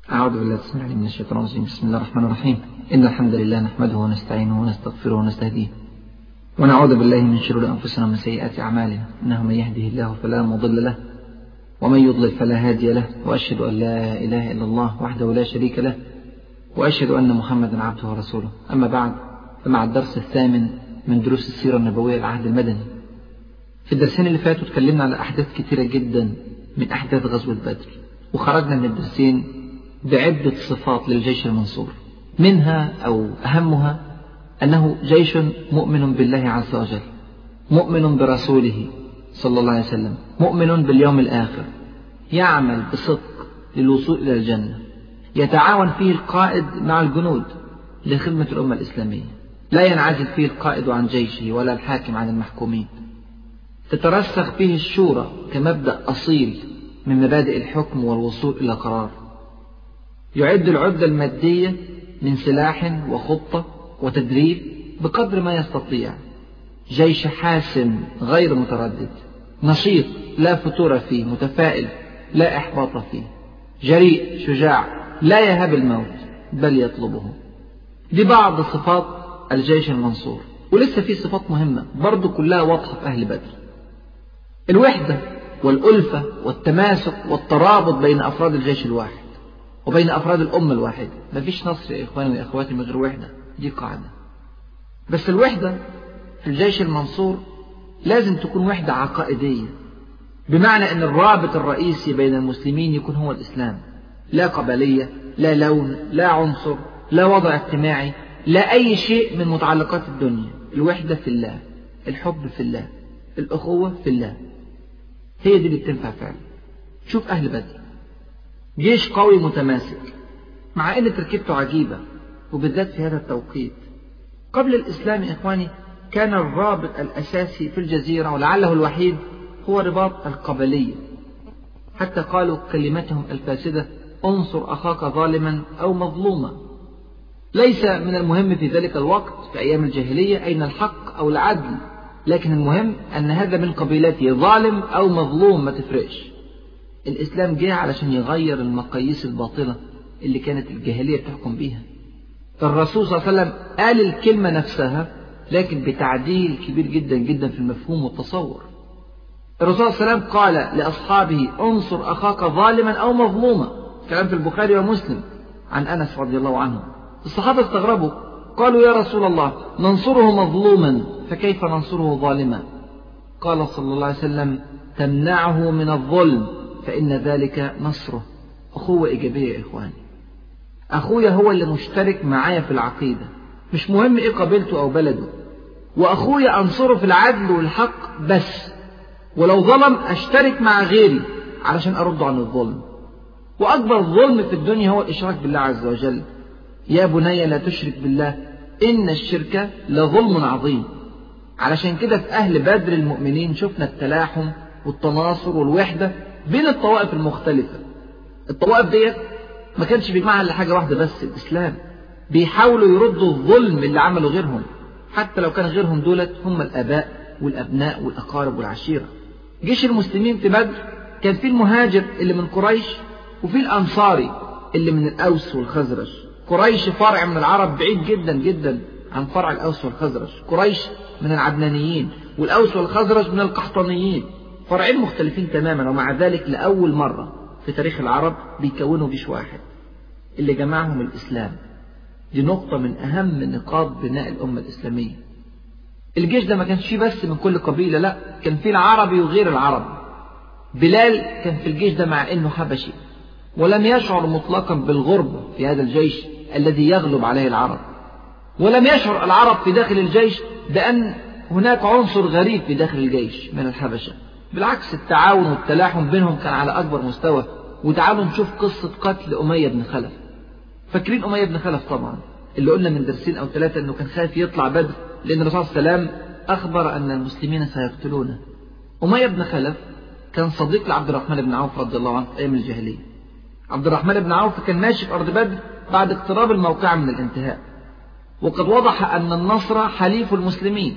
أعوذ بالله السميع العليم من الشيطان الرجيم بسم الله الرحمن الرحيم إن الحمد لله نحمده ونستعينه ونستغفره ونستهديه ونعوذ بالله من شرور أنفسنا ومن سيئات أعمالنا إنه من يهده الله فلا مضل له ومن يضلل فلا هادي له وأشهد أن لا إله إلا الله وحده لا شريك له وأشهد أن محمدا عبده ورسوله أما بعد فمع الدرس الثامن من دروس السيرة النبوية العهد المدني في الدرسين اللي فاتوا اتكلمنا على أحداث كثيرة جدا من أحداث غزوة بدر وخرجنا من الدرسين بعدة صفات للجيش المنصور منها أو أهمها أنه جيش مؤمن بالله عز وجل مؤمن برسوله صلى الله عليه وسلم مؤمن باليوم الآخر يعمل بصدق للوصول إلى الجنة يتعاون فيه القائد مع الجنود لخدمة الأمة الإسلامية لا ينعزل فيه القائد عن جيشه ولا الحاكم عن المحكومين تترسخ فيه الشورى كمبدأ أصيل من مبادئ الحكم والوصول إلى قرار يعد العدة المادية من سلاح وخطة وتدريب بقدر ما يستطيع جيش حاسم غير متردد نشيط لا فتور فيه متفائل لا إحباط فيه جريء شجاع لا يهاب الموت بل يطلبه دي بعض صفات الجيش المنصور ولسه في صفات مهمة برضو كلها واضحة في أهل بدر الوحدة والألفة والتماسك والترابط بين أفراد الجيش الواحد وبين أفراد الأمة الواحدة مفيش نصر يا إخواني وأخواتي من غير وحدة دي قاعدة بس الوحدة في الجيش المنصور لازم تكون وحدة عقائدية بمعنى أن الرابط الرئيسي بين المسلمين يكون هو الإسلام لا قبلية لا لون لا عنصر لا وضع اجتماعي لا أي شيء من متعلقات الدنيا الوحدة في الله الحب في الله الأخوة في الله هي دي اللي بتنفع فعلا شوف أهل بدر جيش قوي متماسك مع أن تركيبته عجيبة وبالذات في هذا التوقيت قبل الإسلام يا إخواني كان الرابط الأساسي في الجزيرة ولعله الوحيد هو رباط القبلية حتى قالوا كلمتهم الفاسدة انصر أخاك ظالما أو مظلوما ليس من المهم في ذلك الوقت في أيام الجاهلية أين الحق أو العدل لكن المهم أن هذا من قبيلته ظالم أو مظلوم ما تفرقش الإسلام جه علشان يغير المقاييس الباطلة اللي كانت الجاهلية بتحكم بيها فالرسول صلى الله عليه وسلم قال الكلمة نفسها لكن بتعديل كبير جدا جدا في المفهوم والتصور الرسول صلى الله عليه وسلم قال لأصحابه انصر أخاك ظالما أو مظلوما كلام في البخاري ومسلم عن أنس رضي الله عنه الصحابة استغربوا قالوا يا رسول الله ننصره مظلوما فكيف ننصره ظالما قال صلى الله عليه وسلم تمنعه من الظلم فإن ذلك نصره أخوة إيجابية يا إخواني أخويا هو اللي مشترك معايا في العقيدة مش مهم إيه قبيلته أو بلده وأخويا أنصره في العدل والحق بس ولو ظلم أشترك مع غيري علشان أرد عن الظلم وأكبر ظلم في الدنيا هو الإشراك بالله عز وجل يا بني لا تشرك بالله إن الشرك لظلم عظيم علشان كده في أهل بدر المؤمنين شفنا التلاحم والتناصر والوحدة بين الطوائف المختلفة الطوائف ديت ما كانش بيجمعها إلا حاجة واحدة بس الإسلام بيحاولوا يردوا الظلم اللي عمله غيرهم حتى لو كان غيرهم دولت هم الآباء والأبناء والأقارب والعشيرة جيش المسلمين في بدر كان فيه المهاجر اللي من قريش وفيه الأنصاري اللي من الأوس والخزرج قريش فرع من العرب بعيد جدا جدا عن فرع الأوس والخزرج قريش من العدنانيين والأوس والخزرج من القحطانيين فرعين مختلفين تماما ومع ذلك لأول مرة في تاريخ العرب بيكونوا جيش واحد اللي جمعهم الإسلام دي نقطة من أهم نقاط بناء الأمة الإسلامية الجيش ده ما كانش فيه بس من كل قبيلة لا كان فيه العربي وغير العربي بلال كان في الجيش ده مع أنه حبشي ولم يشعر مطلقا بالغربة في هذا الجيش الذي يغلب عليه العرب ولم يشعر العرب في داخل الجيش بأن هناك عنصر غريب في داخل الجيش من الحبشة بالعكس التعاون والتلاحم بينهم كان على أكبر مستوى وتعالوا نشوف قصة قتل أمية بن خلف فاكرين أمية بن خلف طبعا اللي قلنا من درسين أو ثلاثة أنه كان خايف يطلع بدر لأن الرسول صلى الله عليه وسلم أخبر أن المسلمين سيقتلونه أمية بن خلف كان صديق لعبد الرحمن بن عوف رضي الله عنه في أيام الجاهلية عبد الرحمن بن عوف كان ماشي في أرض بدر بعد اقتراب الموقع من الانتهاء وقد وضح أن النصر حليف المسلمين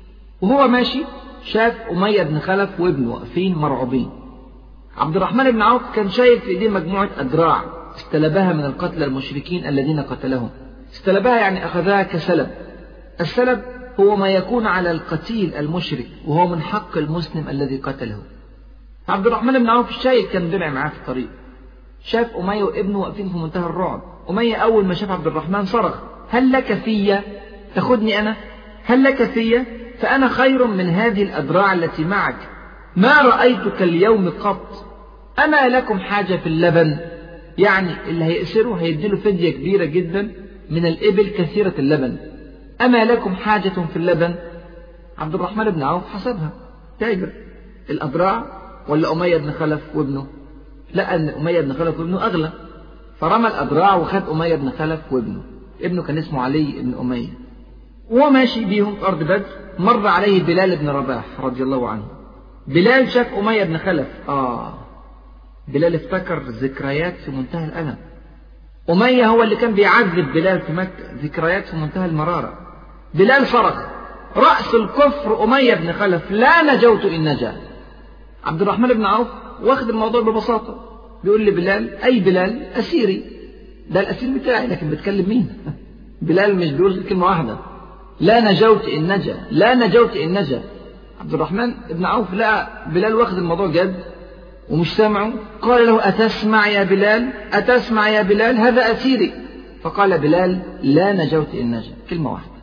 وهو ماشي شاف أمية بن خلف وابنه واقفين مرعوبين عبد الرحمن بن عوف كان شايل في ايديه مجموعة أدراع استلبها من القتلى المشركين الذين قتلهم استلبها يعني أخذها كسلب السلب هو ما يكون على القتيل المشرك وهو من حق المسلم الذي قتله عبد الرحمن بن عوف الشايب كان درع معاه في الطريق شاف أمية وابنه واقفين في منتهى الرعب أمية أول ما شاف عبد الرحمن صرخ هل لك في تاخدني أنا هل لك في فأنا خير من هذه الأدراع التي معك ما رأيتك اليوم قط أما لكم حاجة في اللبن يعني اللي هيأسره هيديله فدية كبيرة جدا من الإبل كثيرة اللبن أما لكم حاجة في اللبن عبد الرحمن بن عوف حسبها تاجر الأدراع ولا أمية بن خلف وابنه لقى أن أمية بن خلف وابنه أغلى فرمى الأدراع وخد أمية بن خلف وابنه ابنه كان اسمه علي بن أمية وهو ماشي بيهم في أرض بدر مر عليه بلال بن رباح رضي الله عنه بلال شاف أمية بن خلف آه بلال افتكر ذكريات في منتهى الألم أمية هو اللي كان بيعذب بلال في مكة ذكريات في منتهى المرارة بلال صرخ رأس الكفر أمية بن خلف لا نجوت إن نجا عبد الرحمن بن عوف واخد الموضوع ببساطة بيقول لي بلال أي بلال أسيري ده الأسير بتاعي لكن بتكلم مين بلال مش بيقول كلمة واحدة لا نجوت إن نجا لا نجوت إن نجا عبد الرحمن بن عوف لقى بلال واخد الموضوع جد ومش سامعه قال له أتسمع يا بلال أتسمع يا بلال هذا أسيري فقال بلال لا نجوت إن نجا كلمة واحدة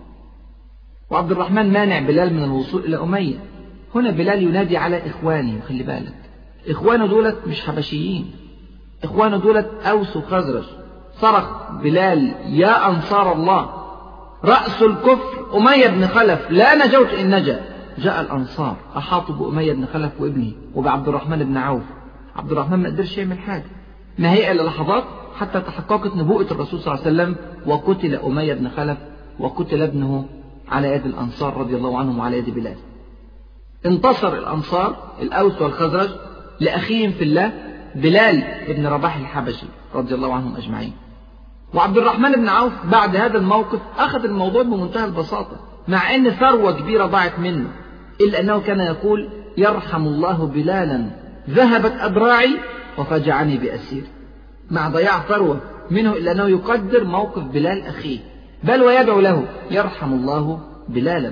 وعبد الرحمن مانع بلال من الوصول إلى أمية هنا بلال ينادي على إخواني وخلي بالك إخوانه دولت مش حبشيين إخوانه دولت أوس وخزرج صرخ بلال يا أنصار الله رأس الكفر أمية بن خلف لا نجوت إن نجا جاء الأنصار أحاطوا بأمية بن خلف وابنه وبعبد الرحمن بن عوف عبد الرحمن ما قدرش يعمل حاجة ما هي إلا لحظات حتى تحققت نبوءة الرسول صلى الله عليه وسلم وقتل أمية بن خلف وقتل ابنه على يد الأنصار رضي الله عنهم وعلى يد بلال انتصر الأنصار الأوس والخزرج لأخيهم في الله بلال بن رباح الحبشي رضي الله عنهم أجمعين وعبد الرحمن بن عوف بعد هذا الموقف أخذ الموضوع بمنتهى البساطة مع أن ثروة كبيرة ضاعت منه إلا أنه كان يقول يرحم الله بلالا ذهبت أدراعي وفجعني بأسير مع ضياع ثروة منه إلا أنه يقدر موقف بلال أخيه بل ويدعو له يرحم الله بلالا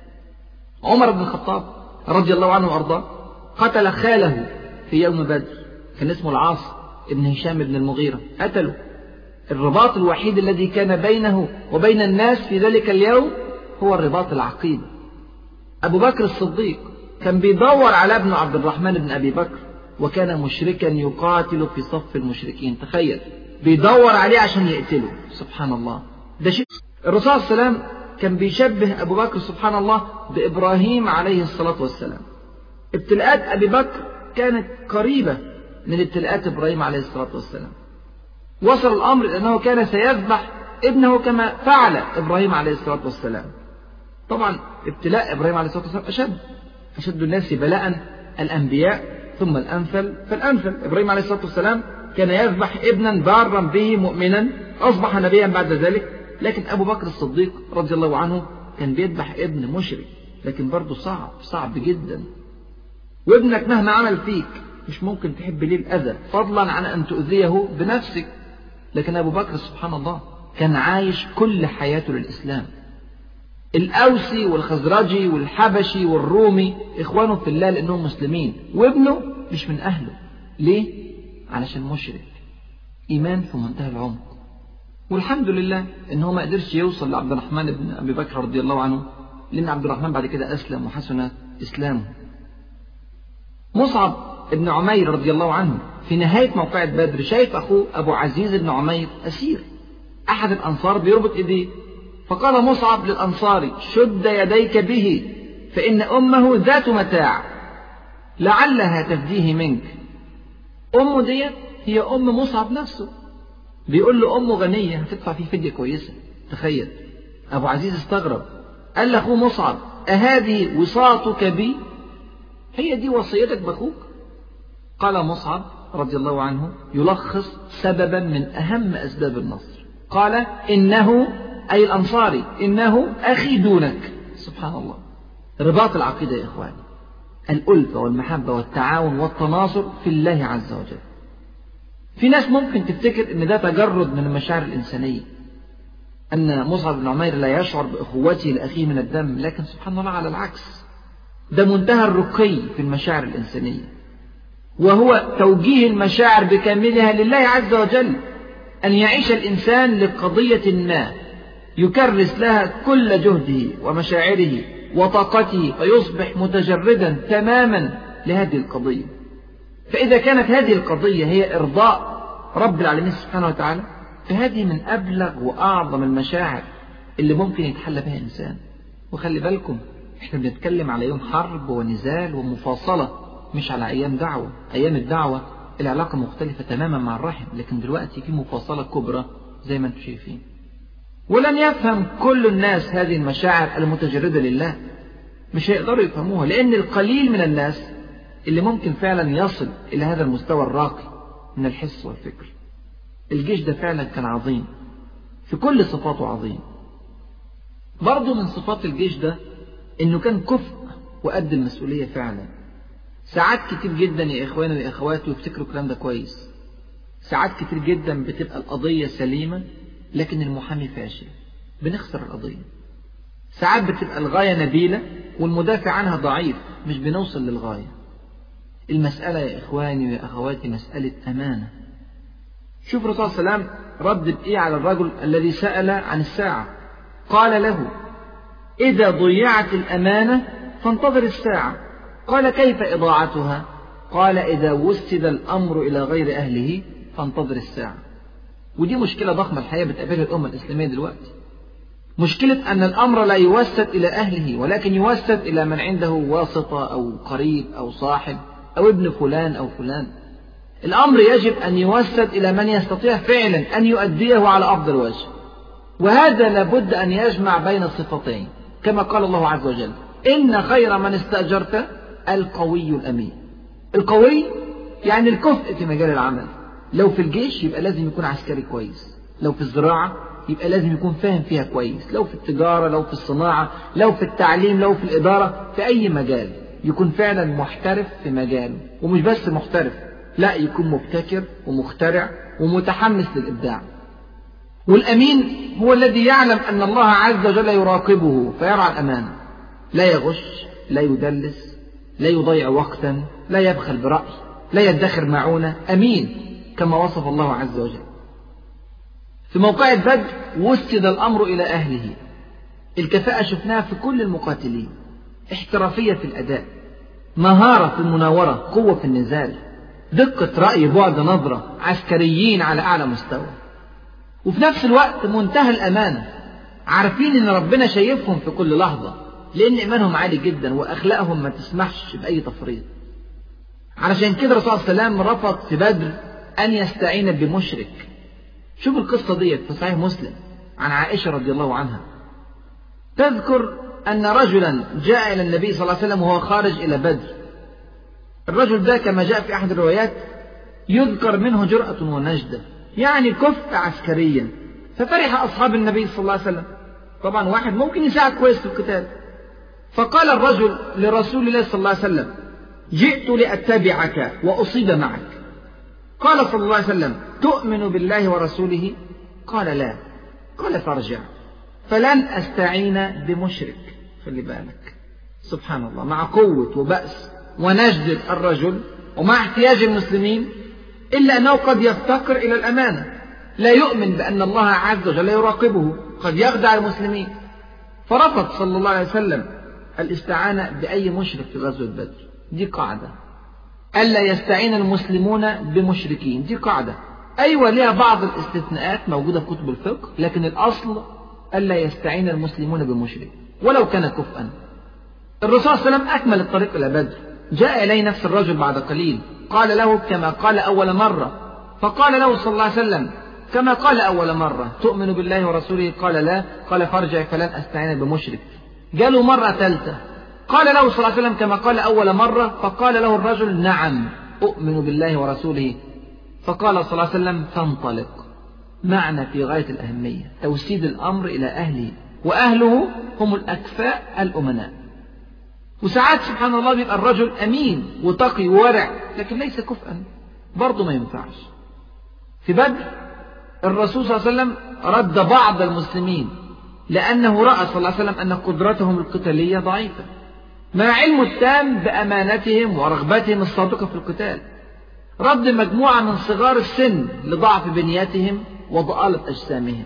عمر بن الخطاب رضي الله عنه وأرضاه قتل خاله في يوم بدر كان اسمه العاص ابن هشام بن المغيرة قتله الرباط الوحيد الذي كان بينه وبين الناس في ذلك اليوم هو الرباط العقيد أبو بكر الصديق كان بيدور على ابنه عبد الرحمن بن أبي بكر وكان مشركا يقاتل في صف المشركين تخيل بيدور عليه عشان يقتله سبحان الله ده شيء الرسول صلى الله عليه وسلم كان بيشبه أبو بكر سبحان الله بإبراهيم عليه الصلاة والسلام ابتلاءات أبي بكر كانت قريبة من ابتلاءات إبراهيم عليه الصلاة والسلام وصل الأمر أنه كان سيذبح ابنه كما فعل إبراهيم عليه الصلاة والسلام طبعا ابتلاء إبراهيم عليه الصلاة والسلام أشد أشد الناس بلاء الأنبياء ثم الأمثل فالأمثل إبراهيم عليه الصلاة والسلام كان يذبح ابنا بارا به مؤمنا أصبح نبيا بعد ذلك لكن أبو بكر الصديق رضي الله عنه كان بيذبح ابن مشرك لكن برضه صعب صعب جدا وابنك مهما عمل فيك مش ممكن تحب ليه الأذى فضلا عن أن تؤذيه بنفسك لكن أبو بكر سبحان الله كان عايش كل حياته للإسلام الأوسي والخزرجي والحبشي والرومي إخوانه في الله لأنهم مسلمين وابنه مش من أهله ليه؟ علشان مشرك إيمان في منتهى العمق والحمد لله إن هو ما قدرش يوصل لعبد الرحمن بن أبي بكر رضي الله عنه لأن عبد الرحمن بعد كده أسلم وحسن إسلامه مصعب بن عمير رضي الله عنه في نهاية موقعة بدر شايف أخوه أبو عزيز بن عمير أسير أحد الأنصار بيربط إيديه فقال مصعب للأنصاري شد يديك به فإن أمه ذات متاع لعلها تفديه منك أمه ديت هي أم مصعب نفسه بيقول له أمه غنية هتدفع فيه فدية كويسة تخيل أبو عزيز استغرب قال لأخوه مصعب أهذه وصاتك بي هي دي وصيتك بأخوك قال مصعب رضي الله عنه يلخص سببا من أهم أسباب النصر قال إنه أي الأنصاري إنه أخي دونك سبحان الله رباط العقيدة يا إخواني الألفة والمحبة والتعاون والتناصر في الله عز وجل في ناس ممكن تفتكر ان ده تجرد من المشاعر الإنسانية أن مصعب بن عمير لا يشعر بأخوته لأخيه من الدم لكن سبحان الله على العكس ده منتهى الرقي في المشاعر الإنسانية وهو توجيه المشاعر بكاملها لله عز وجل أن يعيش الإنسان لقضية ما يكرس لها كل جهده ومشاعره وطاقته فيصبح متجردا تماما لهذه القضية فإذا كانت هذه القضية هي إرضاء رب العالمين سبحانه وتعالى فهذه من أبلغ وأعظم المشاعر اللي ممكن يتحلى بها إنسان وخلي بالكم احنا بنتكلم على يوم حرب ونزال ومفاصلة مش على أيام دعوة أيام الدعوة العلاقة مختلفة تماما مع الرحم لكن دلوقتي في مفاصلة كبرى زي ما انتم شايفين ولن يفهم كل الناس هذه المشاعر المتجردة لله مش هيقدروا يفهموها لأن القليل من الناس اللي ممكن فعلا يصل إلى هذا المستوى الراقي من الحس والفكر الجيش ده فعلا كان عظيم في كل صفاته عظيم برضه من صفات الجيش ده انه كان كفء وقد المسؤولية فعلا ساعات كتير جدا يا اخواني ويا اخواتي وافتكروا الكلام ده كويس ساعات كتير جدا بتبقى القضية سليمة لكن المحامي فاشل بنخسر القضية ساعات بتبقى الغاية نبيلة والمدافع عنها ضعيف مش بنوصل للغاية المسألة يا إخواني ويا أخواتي مسألة أمانة شوف الرسول صلى الله عليه وسلم رد بإيه على الرجل الذي سأل عن الساعة قال له إذا ضيعت الأمانة فانتظر الساعة قال كيف إضاعتها قال إذا وسد الأمر إلى غير أهله فانتظر الساعة ودي مشكلة ضخمة الحقيقة بتقابلها الأمة الإسلامية دلوقتي مشكلة أن الأمر لا يوسد إلى أهله ولكن يوسد إلى من عنده واسطة أو قريب أو صاحب أو ابن فلان أو فلان الأمر يجب أن يوسد إلى من يستطيع فعلا أن يؤديه على أفضل وجه وهذا لابد أن يجمع بين الصفتين كما قال الله عز وجل إن خير من استأجرت القوي الأمين القوي يعني الكفء في مجال العمل لو في الجيش يبقى لازم يكون عسكري كويس لو في الزراعة يبقى لازم يكون فاهم فيها كويس لو في التجارة لو في الصناعة لو في التعليم لو في الإدارة في أي مجال يكون فعلا محترف في مجاله ومش بس محترف لا يكون مبتكر ومخترع ومتحمس للإبداع والأمين هو الذي يعلم أن الله عز وجل يراقبه فيرعى الأمانة لا يغش لا يدلس لا يضيع وقتا لا يبخل برأي لا يدخر معونة أمين كما وصف الله عز وجل في موقع بدر وسد الأمر إلى أهله الكفاءة شفناها في كل المقاتلين احترافية في الأداء مهارة في المناورة قوة في النزال دقة رأي بعد نظرة عسكريين على أعلى مستوى وفي نفس الوقت منتهى الأمانة عارفين إن ربنا شايفهم في كل لحظة لأن إيمانهم عالي جدا وأخلاقهم ما تسمحش بأي تفريط علشان كده الرسول صلى الله عليه وسلم رفض في بدر أن يستعين بمشرك شوف القصة ديت في صحيح مسلم عن عائشة رضي الله عنها تذكر أن رجلا جاء إلى النبي صلى الله عليه وسلم وهو خارج إلى بدر الرجل ده كما جاء في أحد الروايات يذكر منه جرأة ونجدة يعني كفء عسكريا ففرح أصحاب النبي صلى الله عليه وسلم طبعا واحد ممكن يساعد كويس في القتال فقال الرجل لرسول الله صلى الله عليه وسلم جئت لأتبعك وأصيب معك قال صلى الله عليه وسلم تؤمن بالله ورسوله قال لا قال فارجع فلن أستعين بمشرك خلي بالك سبحان الله مع قوة وبأس ونجدة الرجل ومع احتياج المسلمين إلا أنه قد يفتقر إلى الأمانة لا يؤمن بأن الله عز وجل يراقبه قد يخدع المسلمين فرفض صلى الله عليه وسلم الاستعانة بأي مشرك في غزوة بدر دي قاعدة ألا يستعين المسلمون بمشركين دي قاعدة أيوة لها بعض الاستثناءات موجودة في كتب الفقه لكن الأصل ألا يستعين المسلمون بمشرك ولو كان كفءا الرسول صلى الله عليه وسلم أكمل الطريق إلى بدر جاء إليه نفس الرجل بعد قليل قال له كما قال أول مرة فقال له صلى الله عليه وسلم كما قال أول مرة تؤمن بالله ورسوله قال لا قال فارجع فلن أستعين بمشرك جاله مرة ثالثة قال له صلى الله عليه وسلم كما قال أول مرة فقال له الرجل نعم أؤمن بالله ورسوله فقال صلى الله عليه وسلم فانطلق معنى في غاية الأهمية توسيد الأمر إلى أهله وأهله هم الأكفاء الأمناء وساعات سبحان الله بيبقى الرجل أمين وتقي وورع لكن ليس كفءا برضه ما ينفعش في بدر الرسول صلى الله عليه وسلم رد بعض المسلمين لأنه رأى صلى الله عليه وسلم أن قدرتهم القتالية ضعيفة مع علمه التام بأمانتهم ورغبتهم الصادقة في القتال رد مجموعة من صغار السن لضعف بنيتهم وضآلة أجسامهم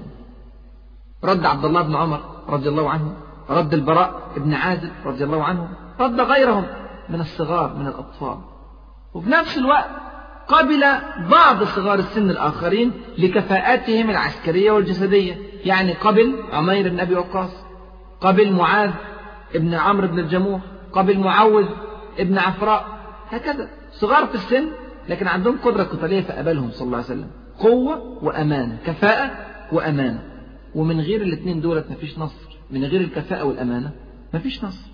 رد عبد الله بن عمر رضي الله عنه رد البراء بن عازب رضي الله عنه رد غيرهم من الصغار من الأطفال وفي نفس الوقت قبل بعض صغار السن الآخرين لكفاءاتهم العسكرية والجسدية يعني قبل عمير بن أبي وقاص قبل معاذ ابن عمرو بن الجموح قبل معوذ ابن عفراء هكذا صغار في السن لكن عندهم قدرة قتالية فقبلهم صلى الله عليه وسلم قوة وأمانة كفاءة وأمانة ومن غير الاثنين دولت مفيش نصر من غير الكفاءة والأمانة مفيش نصر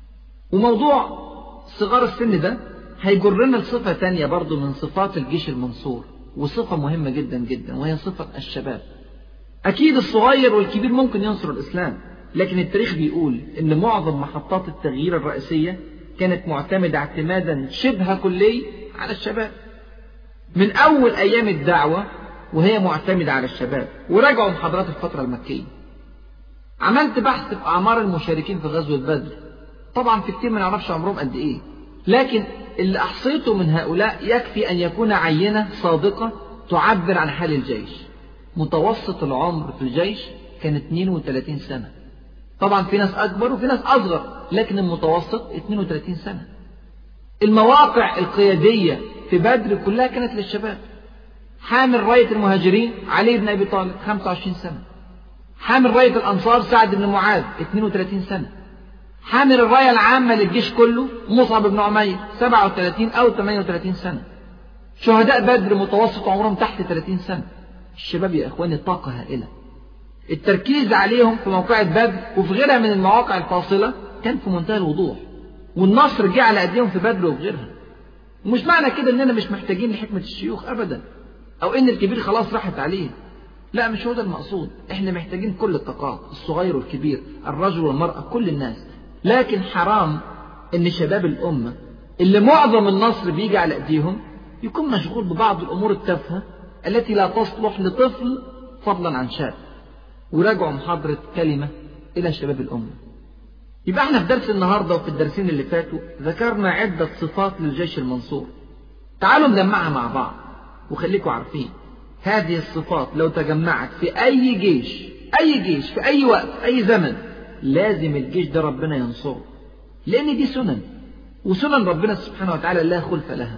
وموضوع صغار السن ده هيجرنا لصفة تانية برضو من صفات الجيش المنصور وصفة مهمة جدا جدا وهي صفة الشباب أكيد الصغير والكبير ممكن ينصر الإسلام لكن التاريخ بيقول إن معظم محطات التغيير الرئيسية كانت معتمدة اعتمادا شبه كلي على الشباب من أول أيام الدعوة وهي معتمدة على الشباب وراجعوا محاضرات الفترة المكية عملت بحث في أعمار المشاركين في غزوة بدر طبعا في كتير ما نعرفش عمرهم قد إيه لكن اللي أحصيته من هؤلاء يكفي أن يكون عينة صادقة تعبر عن حال الجيش متوسط العمر في الجيش كان 32 سنة طبعا في ناس أكبر وفي ناس أصغر لكن المتوسط 32 سنة المواقع القيادية في بدر كلها كانت للشباب حامل راية المهاجرين علي بن أبي طالب 25 سنة حامل راية الأنصار سعد بن معاذ 32 سنة حامل الراية العامة للجيش كله مصعب بن عمير 37 أو 38 سنة شهداء بدر متوسط عمرهم تحت 30 سنة الشباب يا إخواني طاقة هائلة التركيز عليهم في موقعة بدر وفي غيرها من المواقع الفاصلة كان في منتهى الوضوح والنصر جه على أيديهم في بدر وفي غيرها ومش معنى كده إننا مش محتاجين لحكمة الشيوخ أبدا أو إن الكبير خلاص راحت عليه لا مش هو ده المقصود احنا محتاجين كل الطاقات الصغير والكبير الرجل والمرأة كل الناس لكن حرام ان شباب الأمة اللي معظم النصر بيجي على ايديهم يكون مشغول ببعض الأمور التافهة التي لا تصلح لطفل فضلا عن شاب وراجعوا محاضرة كلمة إلى شباب الأمة يبقى احنا في درس النهاردة وفي الدرسين اللي فاتوا ذكرنا عدة صفات للجيش المنصور تعالوا نجمعها مع بعض وخليكم عارفين هذه الصفات لو تجمعت في أي جيش أي جيش في أي وقت في أي زمن لازم الجيش ده ربنا ينصره لأن دي سنن وسنن ربنا سبحانه وتعالى لا خلف لها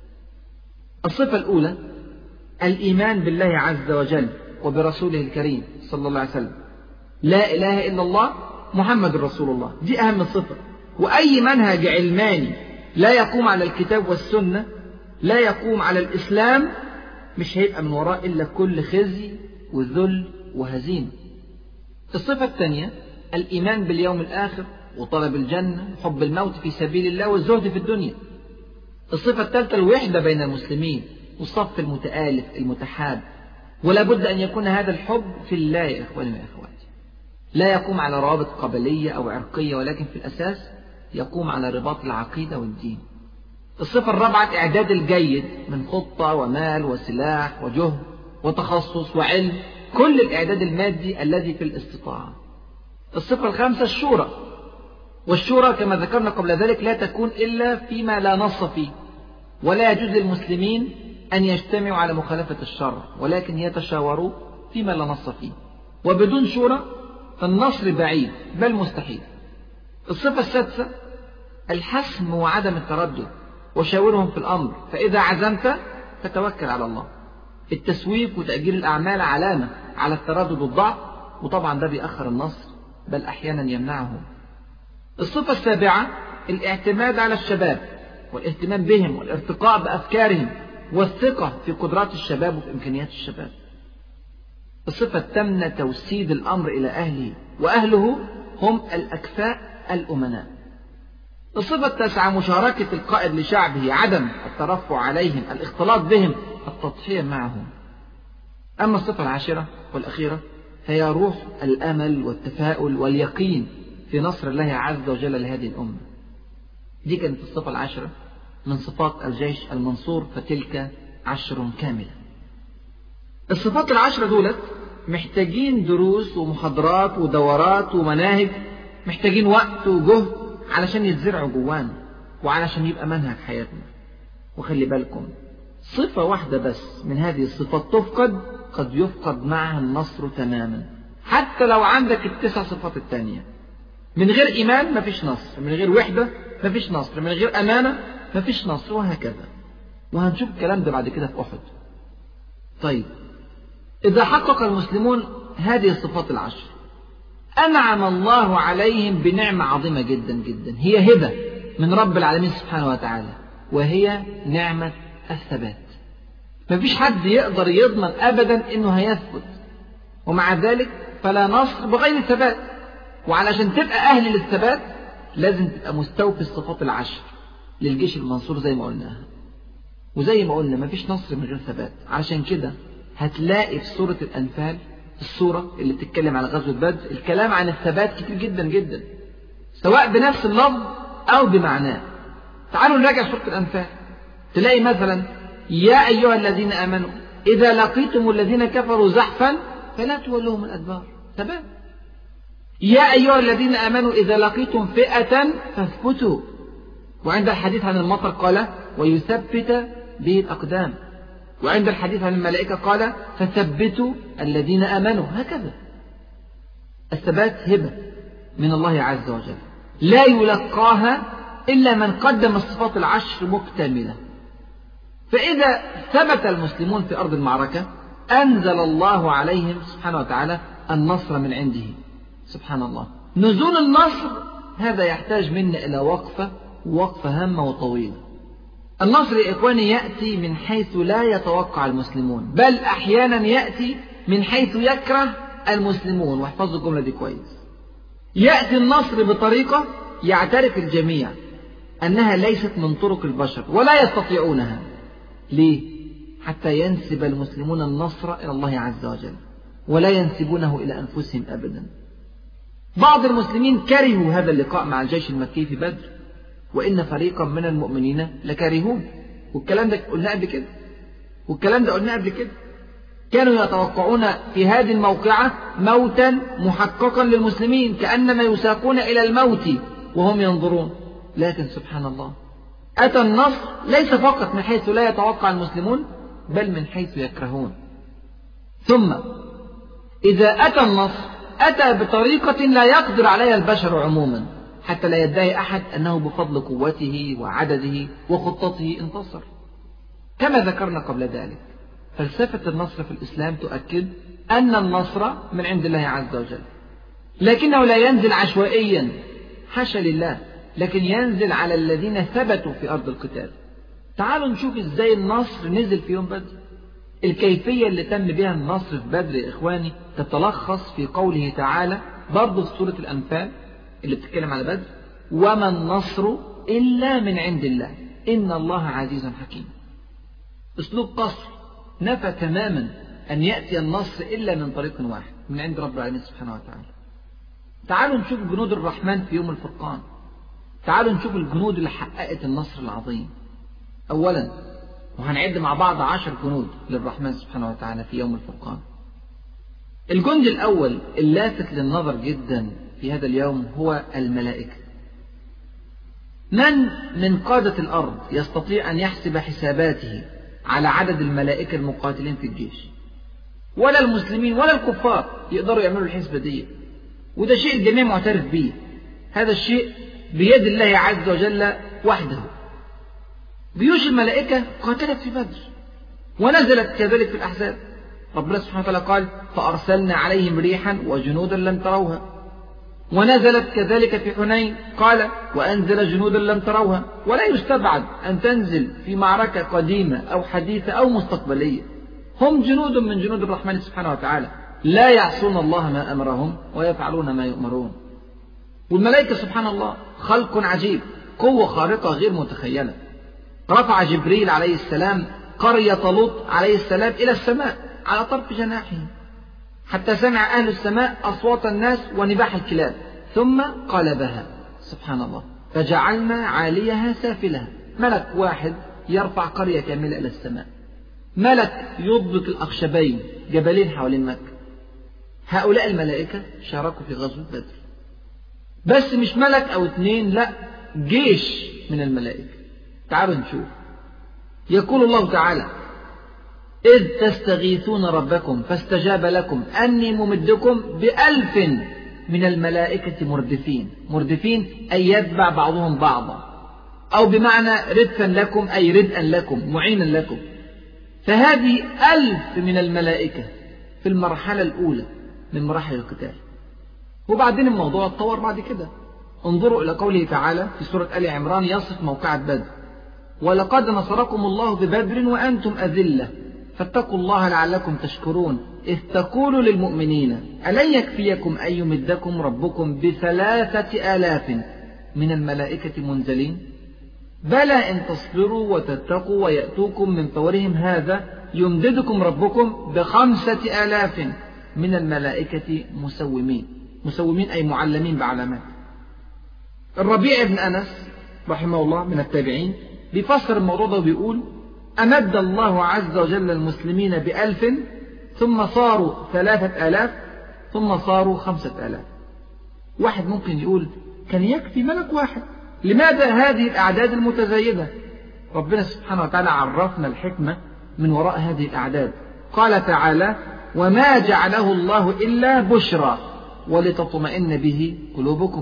الصفة الأولى الإيمان بالله عز وجل وبرسوله الكريم صلى الله عليه وسلم لا إله إلا الله محمد رسول الله دي أهم صفة وأي منهج علماني لا يقوم على الكتاب والسنة لا يقوم على الإسلام مش هيبقى من وراه إلا كل خزي وذل وهزيمة الصفة الثانية الإيمان باليوم الآخر وطلب الجنة وحب الموت في سبيل الله والزهد في الدنيا الصفة الثالثة الوحدة بين المسلمين والصف المتآلف المتحاب ولا بد أن يكون هذا الحب في الله يا إخواني وأخواتي لا يقوم على روابط قبلية أو عرقية ولكن في الأساس يقوم على رباط العقيدة والدين الصفة الرابعة إعداد الجيد من خطة ومال وسلاح وجهد وتخصص وعلم كل الإعداد المادي الذي في الاستطاعة الصفة الخامسة الشورى والشورى كما ذكرنا قبل ذلك لا تكون إلا فيما لا نص فيه ولا يجوز للمسلمين أن يجتمعوا على مخالفة الشر ولكن يتشاوروا فيما لا نص فيه وبدون شورى فالنصر بعيد بل مستحيل الصفة السادسة الحسم وعدم التردد وشاورهم في الأمر فإذا عزمت فتوكل على الله التسويف وتأجيل الأعمال علامة على التردد والضعف وطبعا ده بيأخر النصر بل أحيانا يمنعه الصفة السابعة الاعتماد على الشباب والاهتمام بهم والارتقاء بأفكارهم والثقة في قدرات الشباب وفي إمكانيات الشباب الصفة الثامنة توسيد الأمر إلى أهله وأهله هم الأكفاء الأمناء الصفة التاسعة مشاركة القائد لشعبه عدم الترفع عليهم الاختلاط بهم التضحية معهم أما الصفة العاشرة والأخيرة فهي روح الأمل والتفاؤل واليقين في نصر الله عز وجل لهذه الأمة دي كانت الصفة العاشرة من صفات الجيش المنصور فتلك عشر كاملة الصفات العشرة دولت محتاجين دروس ومحاضرات ودورات ومناهج محتاجين وقت وجهد علشان يتزرعوا جوانا وعلشان يبقى منهج حياتنا وخلي بالكم صفة واحدة بس من هذه الصفات تفقد قد يفقد معها النصر تماما حتى لو عندك التسع صفات التانية من غير إيمان مفيش نصر من غير وحدة مفيش نصر من غير أمانة مفيش نصر وهكذا وهنشوف الكلام ده بعد كده في أحد طيب إذا حقق المسلمون هذه الصفات العشر أنعم الله عليهم بنعمة عظيمة جدا جدا هي هبة من رب العالمين سبحانه وتعالى وهي نعمة الثبات مفيش حد يقدر يضمن أبدا إنه هيثبت ومع ذلك فلا نصر بغير ثبات وعلشان تبقى أهل للثبات لازم تبقى مستوفي الصفات العشر للجيش المنصور زي ما قلناها وزي ما قلنا مفيش نصر من غير ثبات علشان كده هتلاقي في سورة الأنفال السورة اللي بتتكلم على غزوة بدر الكلام عن الثبات كتير جدا جدا سواء بنفس اللفظ أو بمعناه تعالوا نراجع سورة الأنفال تلاقي مثلا يا أيها الذين آمنوا إذا لقيتم الذين كفروا زحفا فلا تولوهم الأدبار ثبات يا أيها الذين آمنوا إذا لقيتم فئة فاثبتوا وعند الحديث عن المطر قال ويثبت به الأقدام وعند الحديث عن الملائكة قال فثبتوا الذين آمنوا هكذا الثبات هبة من الله عز وجل لا يلقاها إلا من قدم الصفات العشر مكتملة فإذا ثبت المسلمون في أرض المعركة أنزل الله عليهم سبحانه وتعالى النصر من عنده سبحان الله نزول النصر هذا يحتاج منا إلى وقفة وقفة هامة وطويلة النصر يا إخواني يأتي من حيث لا يتوقع المسلمون بل أحيانا يأتي من حيث يكره المسلمون واحفظوا الجملة دي كويس يأتي النصر بطريقة يعترف الجميع أنها ليست من طرق البشر ولا يستطيعونها ليه؟ حتى ينسب المسلمون النصر إلى الله عز وجل ولا ينسبونه إلى أنفسهم أبدا بعض المسلمين كرهوا هذا اللقاء مع الجيش المكي في بدر وإن فريقا من المؤمنين لكارهون والكلام ده قلناه قبل كده والكلام ده قلناه قبل كده كانوا يتوقعون في هذه الموقعة موتا محققا للمسلمين كأنما يساقون إلى الموت وهم ينظرون لكن سبحان الله أتى النصر ليس فقط من حيث لا يتوقع المسلمون بل من حيث يكرهون ثم إذا أتى النصر أتى بطريقة لا يقدر عليها البشر عموما حتى لا يدعي أحد أنه بفضل قوته وعدده وخطته انتصر كما ذكرنا قبل ذلك فلسفة النصر في الإسلام تؤكد أن النصر من عند الله عز وجل لكنه لا ينزل عشوائيا حاشا لله لكن ينزل على الذين ثبتوا في أرض القتال تعالوا نشوف ازاي النصر نزل في يوم بدر الكيفية اللي تم بها النصر في بدر يا إخواني تتلخص في قوله تعالى برضه في سورة الأنفال اللي بتتكلم على بدر وما النصر إلا من عند الله إن الله عزيز حكيم أسلوب قصر نفى تماما أن يأتي النصر إلا من طريق واحد من عند رب العالمين سبحانه وتعالى تعالوا نشوف جنود الرحمن في يوم الفرقان تعالوا نشوف الجنود اللي حققت النصر العظيم أولا وهنعد مع بعض عشر جنود للرحمن سبحانه وتعالى في يوم الفرقان الجند الأول اللافت للنظر جدا في هذا اليوم هو الملائكة من من قادة الأرض يستطيع أن يحسب حساباته على عدد الملائكة المقاتلين في الجيش ولا المسلمين ولا الكفار يقدروا يعملوا الحسبة دي وده شيء الجميع معترف به هذا الشيء بيد الله عز وجل وحده جيوش الملائكة قاتلت في بدر ونزلت كذلك في الأحزاب ربنا سبحانه وتعالى قال فأرسلنا عليهم ريحا وجنودا لم تروها ونزلت كذلك في حنين قال وأنزل جنودا لم تروها ولا يستبعد أن تنزل في معركة قديمة أو حديثة أو مستقبلية هم جنود من جنود الرحمن سبحانه وتعالى لا يعصون الله ما أمرهم ويفعلون ما يؤمرون والملائكة سبحان الله خلق عجيب قوة خارقة غير متخيلة رفع جبريل عليه السلام قرية لوط عليه السلام إلى السماء على طرف جناحه حتى سمع أهل السماء أصوات الناس ونباح الكلاب ثم قلبها سبحان الله فجعلنا عاليها سافلها ملك واحد يرفع قرية كاملة إلى السماء ملك يضبط الأخشبين جبلين حوالين مكة هؤلاء الملائكة شاركوا في غزوة بدر بس مش ملك أو اتنين لا جيش من الملائكة تعالوا نشوف يقول الله تعالى إذ تستغيثون ربكم فاستجاب لكم أني ممدكم بألف من الملائكة مردفين مردفين أي يتبع بعضهم بعضا أو بمعنى ردفا لكم أي ردءا لكم معينا لكم فهذه ألف من الملائكة في المرحلة الأولى من مراحل القتال وبعدين الموضوع اتطور بعد كده انظروا إلى قوله تعالى في سورة آل عمران يصف موقعة بدر ولقد نصركم الله ببدر وأنتم أذلة فاتقوا الله لعلكم تشكرون إذ تقول للمؤمنين ألن يكفيكم أن يمدكم ربكم بثلاثة آلاف من الملائكة منزلين بلى إن تصبروا وتتقوا ويأتوكم من فورهم هذا يمددكم ربكم بخمسة آلاف من الملائكة مسومين مسومين أي معلمين بعلامات الربيع بن أنس رحمه الله من التابعين بيفسر الموضوع ده وبيقول أمد الله عز وجل المسلمين بألف ثم صاروا ثلاثة آلاف ثم صاروا خمسة آلاف واحد ممكن يقول كان يكفي ملك واحد لماذا هذه الأعداد المتزايدة ربنا سبحانه وتعالى عرفنا الحكمة من وراء هذه الأعداد قال تعالى وما جعله الله إلا بشرى ولتطمئن به قلوبكم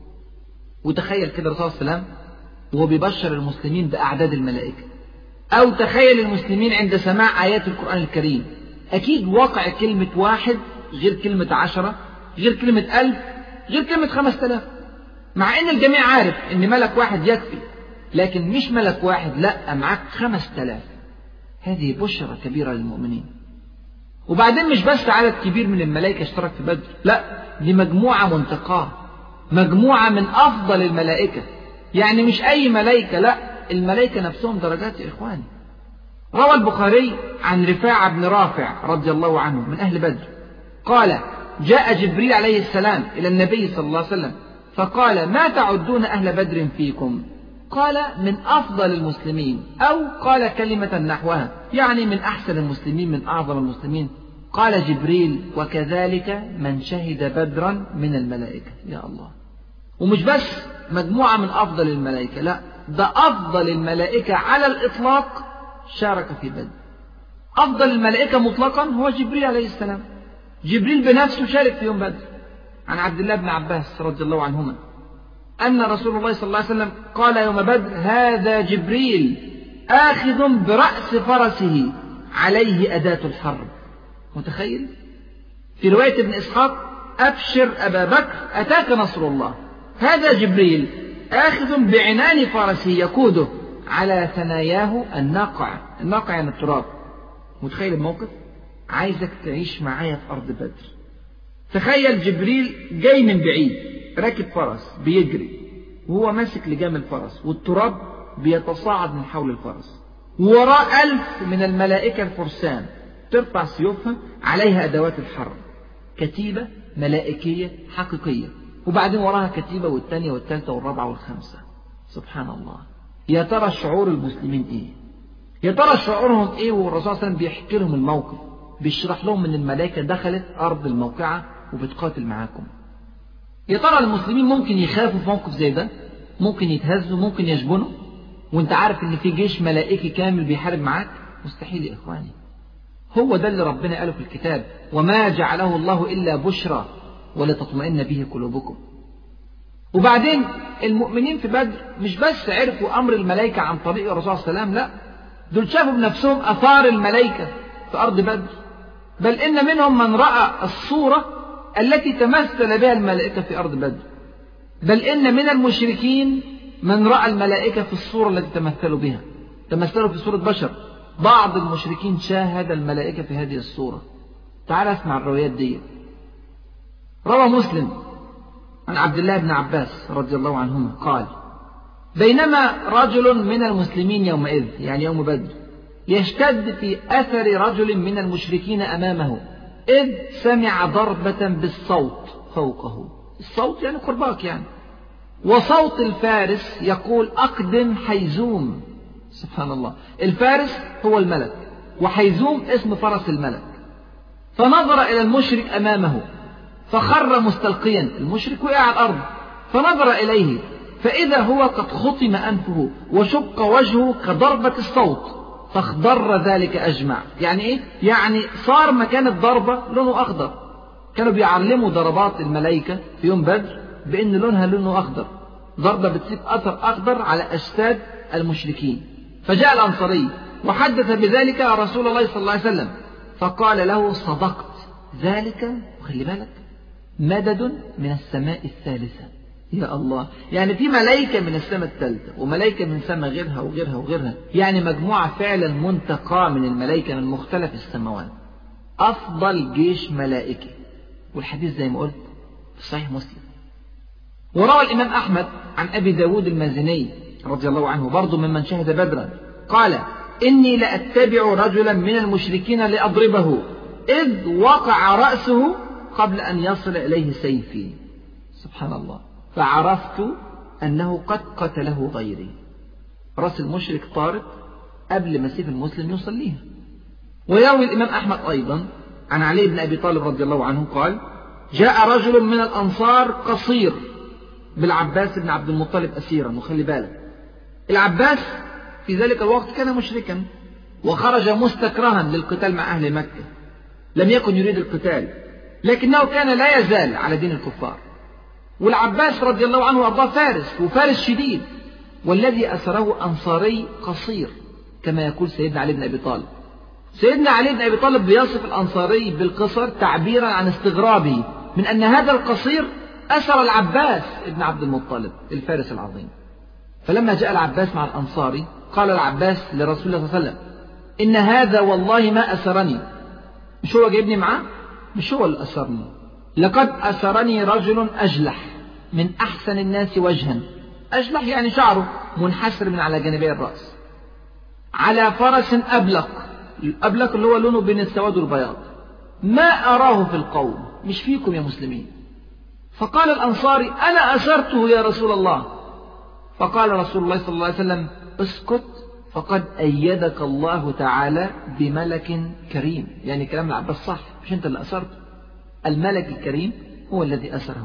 وتخيل كده الرسول صلى الله عليه وسلم وهو بيبشر المسلمين بأعداد الملائكة أو تخيل المسلمين عند سماع آيات القرآن الكريم أكيد واقع كلمة واحد غير كلمة عشرة غير كلمة ألف غير كلمة خمسة آلاف مع أن الجميع عارف أن ملك واحد يكفي لكن مش ملك واحد لا معاك خمسة آلاف هذه بشرة كبيرة للمؤمنين وبعدين مش بس عدد كبير من الملائكة اشترك في بدر لا دي مجموعة منتقاة مجموعة من أفضل الملائكة يعني مش أي ملائكة لا الملائكة نفسهم درجات يا إخواني روى البخاري عن رفاعة بن رافع رضي الله عنه من أهل بدر قال جاء جبريل عليه السلام إلى النبي صلى الله عليه وسلم فقال ما تعدون أهل بدر فيكم قال من أفضل المسلمين أو قال كلمة نحوها يعني من أحسن المسلمين من أعظم المسلمين قال جبريل وكذلك من شهد بدرا من الملائكة يا الله ومش بس مجموعة من أفضل الملائكة لا ده أفضل الملائكة على الإطلاق شارك في بدر أفضل الملائكة مطلقا هو جبريل عليه السلام جبريل بنفسه شارك في يوم بدر عن عبد الله بن عباس رضي الله عنهما أن رسول الله صلى الله عليه وسلم قال يوم بدر هذا جبريل آخذ برأس فرسه عليه أداة الحرب متخيل في رواية ابن إسحاق أبشر أبا بكر أتاك نصر الله هذا جبريل آخذ بعنان فرسه يقوده على ثناياه الناقع الناقع يعني التراب متخيل الموقف عايزك تعيش معايا في أرض بدر تخيل جبريل جاي من بعيد راكب فرس بيجري وهو ماسك لجام الفرس والتراب بيتصاعد من حول الفرس وراء ألف من الملائكة الفرسان ترفع سيوفها عليها أدوات الحرب كتيبة ملائكية حقيقية وبعدين وراها كتيبة والثانية والثالثة والرابعة والخامسة سبحان الله يا ترى شعور المسلمين ايه يا ترى شعورهم ايه والرسول صلى الله عليه وسلم بيحكي لهم الموقف بيشرح لهم ان الملائكة دخلت أرض الموقعة وبتقاتل معاكم يا ترى المسلمين ممكن يخافوا في موقف زي ده ممكن يتهزوا ممكن يشبنوا وانت عارف ان في جيش ملائكي كامل بيحارب معاك مستحيل يا اخواني هو ده اللي ربنا قاله في الكتاب وما جعله الله الا بشرى ولتطمئن به قلوبكم وبعدين المؤمنين في بدر مش بس عرفوا امر الملائكه عن طريق الرسول صلى الله عليه وسلم لا دول شافوا بنفسهم اثار الملائكه في ارض بدر بل ان منهم من راى الصوره التي تمثل بها الملائكه في ارض بدر بل ان من المشركين من راى الملائكه في الصوره التي تمثلوا بها تمثلوا في صوره بشر بعض المشركين شاهد الملائكه في هذه الصوره تعال اسمع الروايات دي روى مسلم عن عبد الله بن عباس رضي الله عنهما قال بينما رجل من المسلمين يومئذ يعني يوم بدر يشتد في أثر رجل من المشركين أمامه إذ سمع ضربة بالصوت فوقه الصوت يعني قرباك يعني وصوت الفارس يقول أقدم حيزوم سبحان الله الفارس هو الملك وحيزوم اسم فرس الملك فنظر إلى المشرك أمامه فخر مستلقيا المشرك وقع على الأرض فنظر إليه فإذا هو قد خطم أنفه وشق وجهه كضربة الصوت فاخضر ذلك أجمع يعني إيه؟ يعني صار مكان الضربة لونه أخضر كانوا بيعلموا ضربات الملائكة في يوم بدر بأن لونها لونه أخضر ضربة بتسيب أثر أخضر على أجساد المشركين فجاء الأنصاري وحدث بذلك رسول الله صلى الله عليه وسلم فقال له صدقت ذلك وخلي بالك مدد من السماء الثالثة يا الله يعني في ملائكة من السماء الثالثة وملائكة من سماء غيرها وغيرها وغيرها يعني مجموعة فعلا منتقاة من الملائكة من مختلف السماوات أفضل جيش ملائكي والحديث زي ما قلت في صحيح مسلم وروى الإمام أحمد عن أبي داود المازني رضي الله عنه برضه ممن شهد بدرا قال إني لأتبع رجلا من المشركين لأضربه إذ وقع رأسه قبل أن يصل إليه سيفي سبحان الله فعرفت أنه قد قتله غيري رأس المشرك طارت قبل ما سيف المسلم يوصل ليها ويروي الإمام أحمد أيضا عن علي بن أبي طالب رضي الله عنه قال جاء رجل من الأنصار قصير بالعباس بن عبد المطلب أسيرا وخلي بالك العباس في ذلك الوقت كان مشركا وخرج مستكرها للقتال مع أهل مكة لم يكن يريد القتال لكنه كان لا يزال على دين الكفار والعباس رضي الله عنه وارضاه فارس وفارس شديد والذي أسره أنصاري قصير كما يقول سيدنا علي بن أبي طالب سيدنا علي بن أبي طالب بيصف الأنصاري بالقصر تعبيرا عن استغرابه من أن هذا القصير أسر العباس ابن عبد المطلب الفارس العظيم فلما جاء العباس مع الأنصاري قال العباس لرسول الله صلى الله عليه وسلم إن هذا والله ما أسرني مش هو جايبني معاه مش هو اللي أسرني لقد أسرني رجل أجلح من أحسن الناس وجها أجلح يعني شعره منحسر من على جانبي الرأس على فرس أبلق الأبلق اللي هو لونه بين السواد والبياض ما أراه في القوم مش فيكم يا مسلمين فقال الأنصاري أنا أسرته يا رسول الله فقال رسول الله صلى الله عليه وسلم اسكت فقد أيدك الله تعالى بملك كريم يعني كلام العباس صح مش أنت اللي أسرته الملك الكريم هو الذي أسره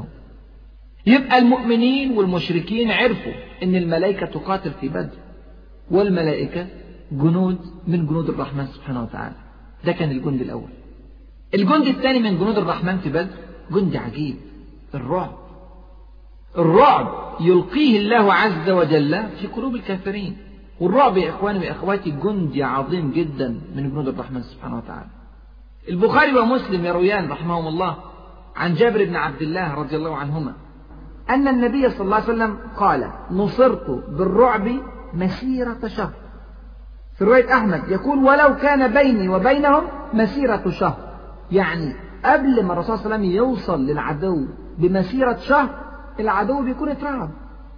يبقى المؤمنين والمشركين عرفوا أن الملائكة تقاتل في بدر والملائكة جنود من جنود الرحمن سبحانه وتعالى ده كان الجند الأول الجند الثاني من جنود الرحمن في بدر جند عجيب الرعب الرعب يلقيه الله عز وجل في قلوب الكافرين والرعب يا إخواني وأخواتي جند عظيم جدا من جنود الرحمن سبحانه وتعالى البخاري ومسلم يرويان رحمهم الله عن جابر بن عبد الله رضي الله عنهما أن النبي صلى الله عليه وسلم قال نصرت بالرعب مسيرة شهر في رواية أحمد يقول ولو كان بيني وبينهم مسيرة شهر يعني قبل ما الرسول صلى الله عليه وسلم يوصل للعدو بمسيرة شهر العدو بيكون اترعب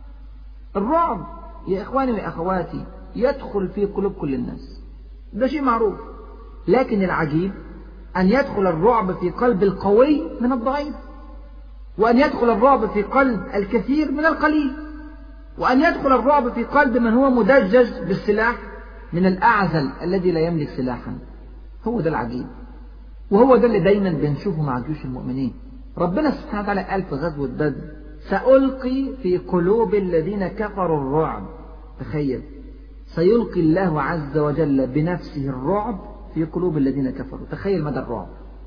الرعب يا إخواني وأخواتي يدخل في قلوب كل الناس ده شيء معروف لكن العجيب أن يدخل الرعب في قلب القوي من الضعيف وأن يدخل الرعب في قلب الكثير من القليل وأن يدخل الرعب في قلب من هو مدجج بالسلاح من الأعزل الذي لا يملك سلاحا هو ده العجيب وهو ده اللي دايما بنشوفه مع جيوش المؤمنين ربنا سبحانه وتعالى قال في غزوة بدر سألقي في قلوب الذين كفروا الرعب تخيل سيلقي الله عز وجل بنفسه الرعب في قلوب الذين كفروا تخيل مدى الرعب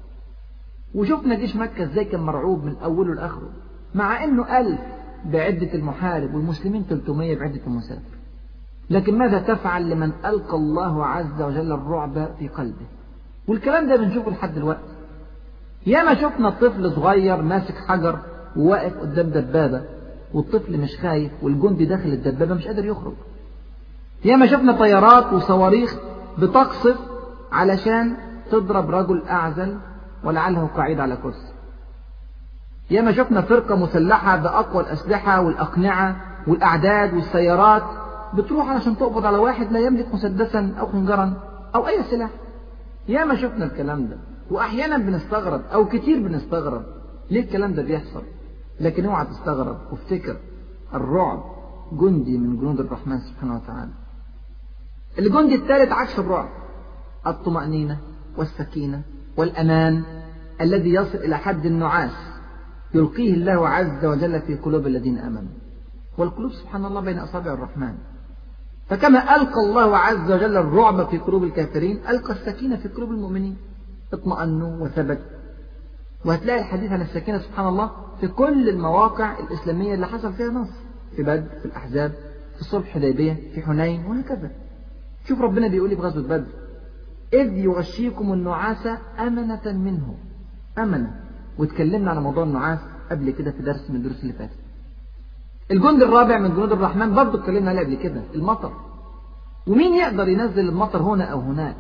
وشفنا جيش مكة ازاي كان مرعوب من أوله لآخره مع أنه ألف بعدة المحارب والمسلمين 300 بعدة المسافر لكن ماذا تفعل لمن ألقى الله عز وجل الرعب في قلبه والكلام ده بنشوفه لحد دلوقتي ياما شفنا طفل صغير ماسك حجر وواقف قدام دبابة والطفل مش خايف والجندي داخل الدبابة مش قادر يخرج ياما شفنا طيارات وصواريخ بتقصف علشان تضرب رجل أعزل ولعله قاعد على كرسي ياما شفنا فرقة مسلحة بأقوى الأسلحة والأقنعة والأعداد والسيارات بتروح علشان تقبض على واحد لا يملك مسدسا أو خنجرا أو أي سلاح ياما شفنا الكلام ده وأحيانا بنستغرب أو كتير بنستغرب ليه الكلام ده بيحصل لكن اوعى تستغرب وافتكر الرعب جندي من جنود الرحمن سبحانه وتعالى الجندي الثالث عكس الرعب الطمأنينة والسكينة والأمان الذي يصل إلى حد النعاس يلقيه الله عز وجل في قلوب الذين آمنوا والقلوب سبحان الله بين أصابع الرحمن فكما ألقى الله عز وجل الرعب في قلوب الكافرين ألقى السكينة في قلوب المؤمنين اطمأنوا وثبتوا وهتلاقي الحديث عن السكينة سبحان الله في كل المواقع الإسلامية اللي حصل فيها نصر في بدر في الأحزاب في صلح حديبية في حنين وهكذا شوف ربنا بيقول لي في غزوة بدر إذ يغشيكم النعاس أمنة منه أمنة واتكلمنا على موضوع النعاس قبل كده في درس من الدروس اللي فاتت الجند الرابع من جنود الرحمن برضه اتكلمنا عليه قبل كده المطر ومين يقدر ينزل المطر هنا أو هناك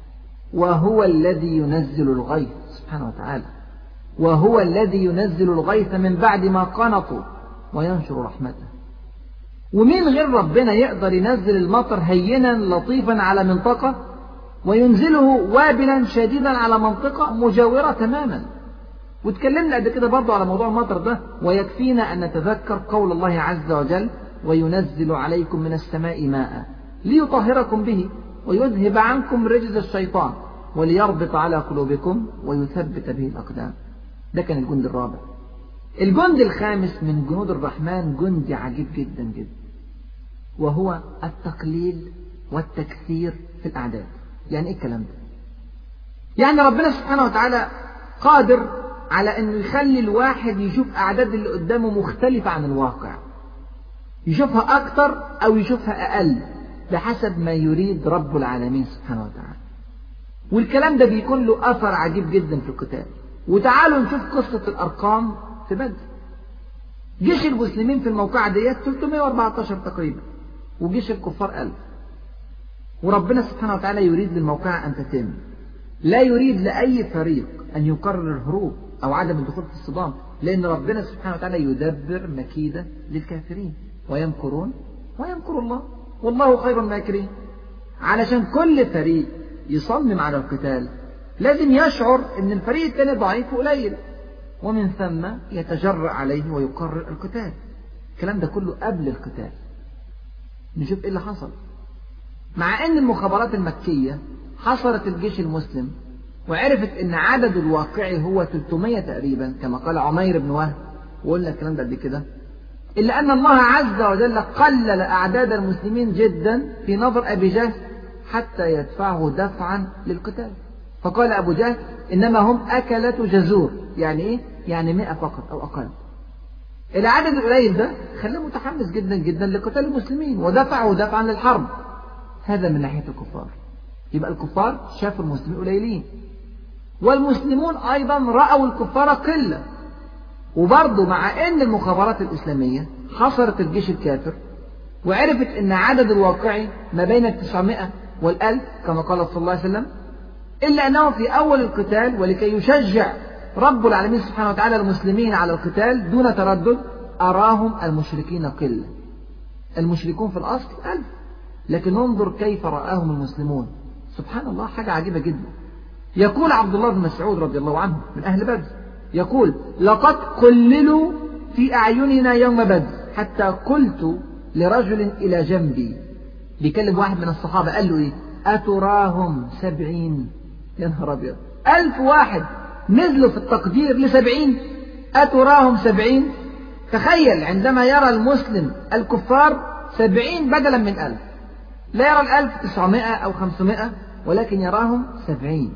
وهو الذي ينزل الغيث سبحانه وتعالى وهو الذي ينزل الغيث من بعد ما قنطوا وينشر رحمته ومين غير ربنا يقدر ينزل المطر هينا لطيفا على منطقة وينزله وابلا شديدا على منطقة مجاورة تماما واتكلمنا قبل كده برضه على موضوع المطر ده ويكفينا أن نتذكر قول الله عز وجل وينزل عليكم من السماء ماء ليطهركم به ويذهب عنكم رجز الشيطان وليربط على قلوبكم ويثبت به الأقدام ده كان الجند الرابع الجند الخامس من جنود الرحمن جندي عجيب جدا جدا وهو التقليل والتكثير في الأعداد يعني إيه الكلام ده يعني ربنا سبحانه وتعالى قادر على أنه يخلي الواحد يشوف أعداد اللي قدامه مختلفة عن الواقع يشوفها أكثر أو يشوفها أقل بحسب ما يريد رب العالمين سبحانه وتعالى والكلام ده بيكون له أثر عجيب جدا في القتال وتعالوا نشوف قصة الأرقام في بدر جيش المسلمين في الموقعة ديت 314 تقريبا وجيش الكفار 1000 وربنا سبحانه وتعالى يريد للموقعة أن تتم لا يريد لأي فريق أن يقرر الهروب أو عدم الدخول في الصدام لأن ربنا سبحانه وتعالى يدبر مكيدة للكافرين ويمكرون ويمكر الله والله خير الماكرين علشان كل فريق يصمم على القتال لازم يشعر ان الفريق الثاني ضعيف وقليل ومن ثم يتجرأ عليه ويقرر القتال الكلام ده كله قبل القتال نشوف ايه اللي حصل مع ان المخابرات المكية حصرت الجيش المسلم وعرفت ان عدد الواقعي هو 300 تقريبا كما قال عمير بن وهب وقلنا الكلام ده قبل كده إلا أن الله عز وجل قلل أعداد المسلمين جدا في نظر أبي جهل حتى يدفعه دفعا للقتال فقال أبو جهل إنما هم أكلة جزور يعني إيه؟ يعني مئة فقط أو أقل العدد القليل ده خلاه متحمس جدا جدا لقتال المسلمين ودفعه دفعا للحرب هذا من ناحية الكفار يبقى الكفار شافوا المسلمين قليلين والمسلمون أيضا رأوا الكفار قلة وبرضه مع أن المخابرات الإسلامية حصرت الجيش الكافر وعرفت أن عدد الواقعي ما بين التسعمائة والألف كما قال صلى الله عليه وسلم إلا أنه في أول القتال ولكي يشجع رب العالمين سبحانه وتعالى المسلمين على القتال دون تردد أراهم المشركين قلة المشركون في الأصل ألف لكن انظر كيف رآهم المسلمون سبحان الله حاجة عجيبة جدا يقول عبد الله بن مسعود رضي الله عنه من أهل بدر يقول لقد قللوا في أعيننا يوم بدر حتى قلت لرجل إلى جنبي بيكلم واحد من الصحابة قال له إيه أتراهم سبعين يا نهار أبيض ألف واحد نزلوا في التقدير لسبعين أتراهم سبعين تخيل عندما يرى المسلم الكفار سبعين بدلا من ألف لا يرى الألف تسعمائة أو خمسمائة ولكن يراهم سبعين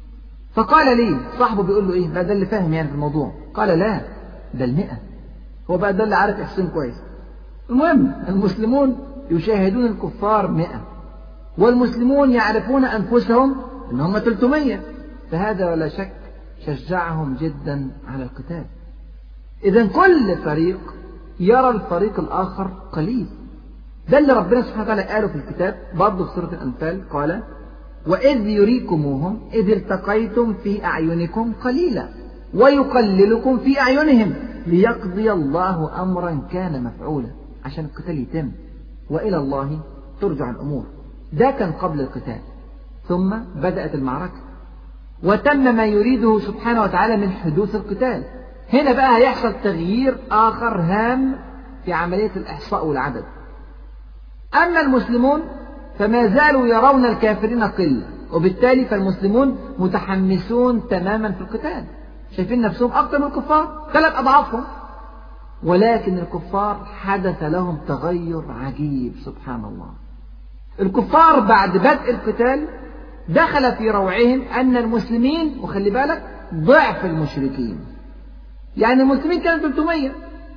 فقال لي صاحبه بيقول له ايه بقى ده اللي فاهم يعني في الموضوع قال لا ده المئة هو بقى ده اللي عارف يحسن كويس المهم المسلمون يشاهدون الكفار مئة والمسلمون يعرفون أنفسهم أن هم 300 فهذا ولا شك شجعهم جدا على القتال إذا كل فريق يرى الفريق الآخر قليل ده اللي ربنا سبحانه وتعالى قاله في الكتاب برضه في سورة الأنفال قال وإذ يريكموهم إذ التقيتم في أعينكم قليلا ويقللكم في أعينهم ليقضي الله أمرا كان مفعولا عشان القتال يتم وإلى الله ترجع الأمور ده كان قبل القتال ثم بدأت المعركة وتم ما يريده سبحانه وتعالى من حدوث القتال هنا بقى هيحصل تغيير آخر هام في عملية الإحصاء والعدد أما المسلمون فما زالوا يرون الكافرين قلة وبالتالي فالمسلمون متحمسون تماما في القتال شايفين نفسهم أكثر من الكفار ثلاث أضعافهم ولكن الكفار حدث لهم تغير عجيب سبحان الله الكفار بعد بدء القتال دخل في روعهم أن المسلمين وخلي بالك ضعف المشركين يعني المسلمين كانوا 300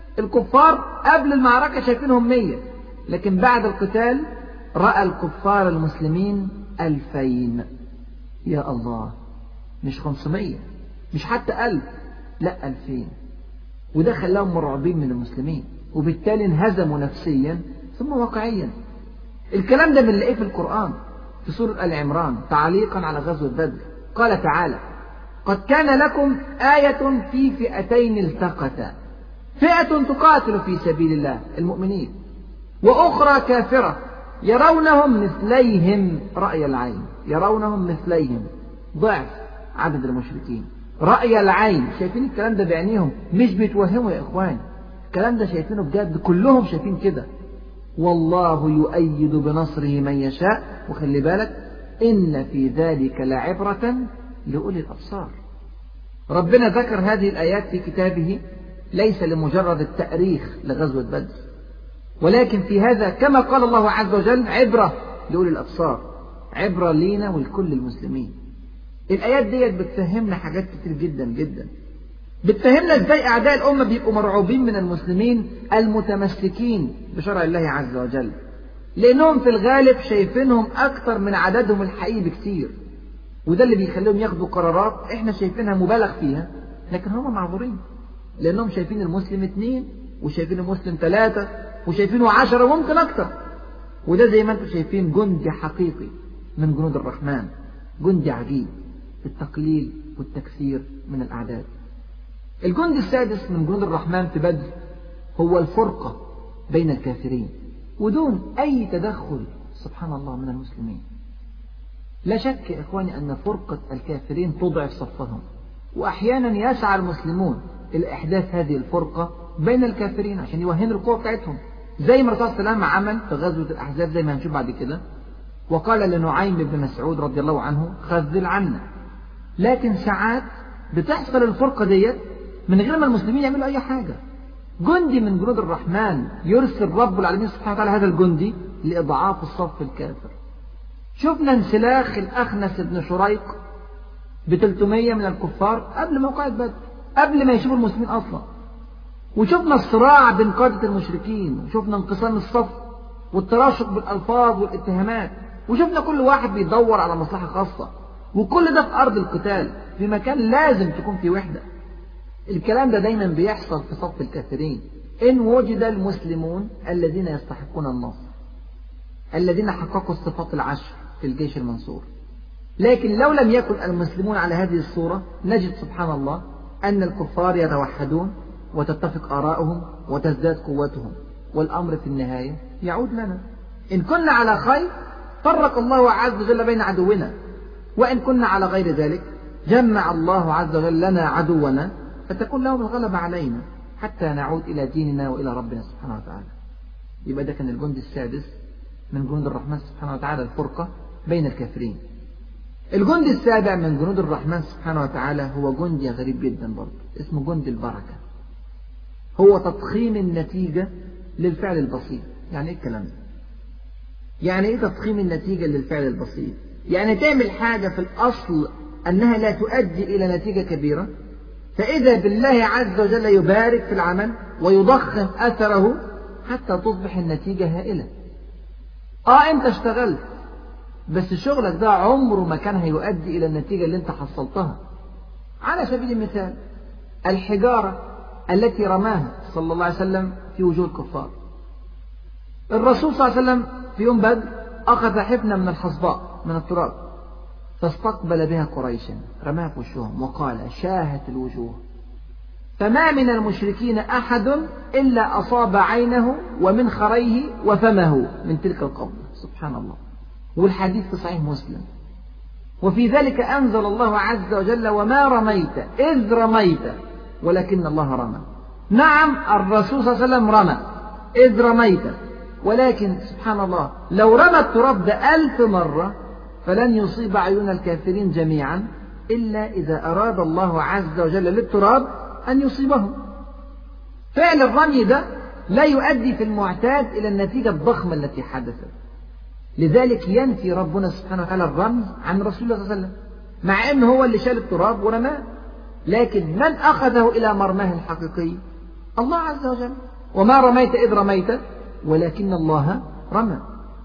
الكفار قبل المعركة شايفينهم 100 لكن بعد القتال رأى الكفار المسلمين ألفين يا الله مش 500 مش حتى ألف لا ألفين وده خلاهم مرعوبين من المسلمين وبالتالي انهزموا نفسيا ثم واقعيا الكلام ده بنلاقيه في القرآن في سورة آل عمران تعليقا على غزوة بدر قال تعالى قد كان لكم آية في فئتين التقتا فئة تقاتل في سبيل الله المؤمنين وأخرى كافرة يرونهم مثليهم رأي العين يرونهم مثليهم ضعف عدد المشركين رأي العين شايفين الكلام ده بعينيهم مش بيتوهموا يا إخوان الكلام ده شايفينه بجد كلهم شايفين كده والله يؤيد بنصره من يشاء وخلي بالك إن في ذلك لعبرة لأولي الأبصار ربنا ذكر هذه الآيات في كتابه ليس لمجرد التأريخ لغزوة بدر ولكن في هذا كما قال الله عز وجل عبرة لأولي الأبصار عبرة لينا ولكل المسلمين الآيات ديت بتفهمنا حاجات كتير جدا جدا بتفهمنا ازاي أعداء الأمة بيبقوا مرعوبين من المسلمين المتمسكين بشرع الله عز وجل لأنهم في الغالب شايفينهم أكثر من عددهم الحقيقي بكثير وده اللي بيخليهم ياخدوا قرارات احنا شايفينها مبالغ فيها لكن هم معذورين لأنهم شايفين المسلم اثنين وشايفين المسلم ثلاثة وشايفينه عشرة وممكن أكثر وده زي ما انتم شايفين جندي حقيقي من جنود الرحمن جندي عجيب التقليل والتكثير من الأعداد الجند السادس من جنود الرحمن في بدر هو الفرقة بين الكافرين ودون أي تدخل سبحان الله من المسلمين لا شك يا إخواني أن فرقة الكافرين تضعف صفهم وأحيانا يسعى المسلمون إلى إحداث هذه الفرقة بين الكافرين عشان يوهنوا القوة بتاعتهم زي ما الرسول صلى الله عليه وسلم عمل في غزوة الأحزاب زي ما هنشوف بعد كده وقال لنعيم بن مسعود رضي الله عنه خذل عنا لكن ساعات بتحصل الفرقة ديت من غير ما المسلمين يعملوا أي حاجة جندي من جنود الرحمن يرسل رب العالمين سبحانه وتعالى هذا الجندي لإضعاف الصف الكافر شفنا انسلاخ الأخنس بن شريق ب 300 من الكفار قبل موقعة بدر قبل ما يشوفوا المسلمين أصلا وشفنا الصراع بين قادة المشركين وشفنا انقسام الصف والتراشق بالألفاظ والاتهامات وشفنا كل واحد بيدور على مصلحة خاصة وكل ده في أرض القتال في مكان لازم تكون في وحدة الكلام ده دايما بيحصل في صف الكافرين إن وجد المسلمون الذين يستحقون النصر الذين حققوا الصفات العشر في الجيش المنصور لكن لو لم يكن المسلمون على هذه الصورة نجد سبحان الله أن الكفار يتوحدون وتتفق آراؤهم وتزداد قوتهم والأمر في النهاية يعود لنا إن كنا على خير فرق الله عز وجل بين عدونا وإن كنا على غير ذلك جمع الله عز وجل لنا عدونا فتكون لهم الغلبة علينا حتى نعود إلى ديننا وإلى ربنا سبحانه وتعالى يبقى ده كان الجند السادس من جنود الرحمن سبحانه وتعالى الفرقة بين الكافرين الجند السابع من جنود الرحمن سبحانه وتعالى هو جندي غريب جدا برضه اسمه جند البركة هو تضخيم النتيجة للفعل البسيط يعني ايه الكلام ده يعني ايه تضخيم النتيجة للفعل البسيط يعني تعمل حاجة في الأصل أنها لا تؤدي إلى نتيجة كبيرة فإذا بالله عز وجل يبارك في العمل ويضخم أثره حتى تصبح النتيجة هائلة آه أنت اشتغلت بس شغلك ده عمره ما كان هيؤدي إلى النتيجة اللي أنت حصلتها على سبيل المثال الحجارة التي رماها صلى الله عليه وسلم في وجوه الكفار الرسول صلى الله عليه وسلم في يوم بدر أخذ حفنة من الحصباء من التراب فاستقبل بها قريشا رماها في وشهم وقال شاهت الوجوه فما من المشركين أحد إلا أصاب عينه ومنخريه وفمه من تلك القبضة سبحان الله والحديث في صحيح مسلم وفي ذلك أنزل الله عز وجل وما رميت إذ رميت ولكن الله رمى نعم الرسول صلى الله عليه وسلم رمى إذ رميت ولكن سبحان الله لو رمى التراب ده ألف مرة فلن يصيب عيون الكافرين جميعا إلا إذا أراد الله عز وجل للتراب أن يصيبهم فعل الرمي ده لا يؤدي في المعتاد إلى النتيجة الضخمة التي حدثت لذلك ينفي ربنا سبحانه وتعالى الرمي عن رسول الله صلى الله عليه وسلم مع أنه هو اللي شال التراب ورماه لكن من أخذه إلى مرماه الحقيقي الله عز وجل وما رميت إذ رميت ولكن الله رمى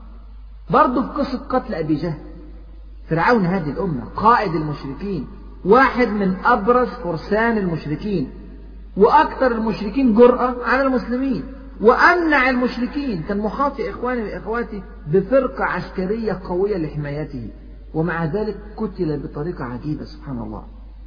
برضه في قصة قتل أبي جهل فرعون هذه الأمة قائد المشركين واحد من أبرز فرسان المشركين وأكثر المشركين جرأة على المسلمين وأمنع المشركين كان محاطي إخواني وإخواتي بفرقة عسكرية قوية لحمايته ومع ذلك قتل بطريقة عجيبة سبحان الله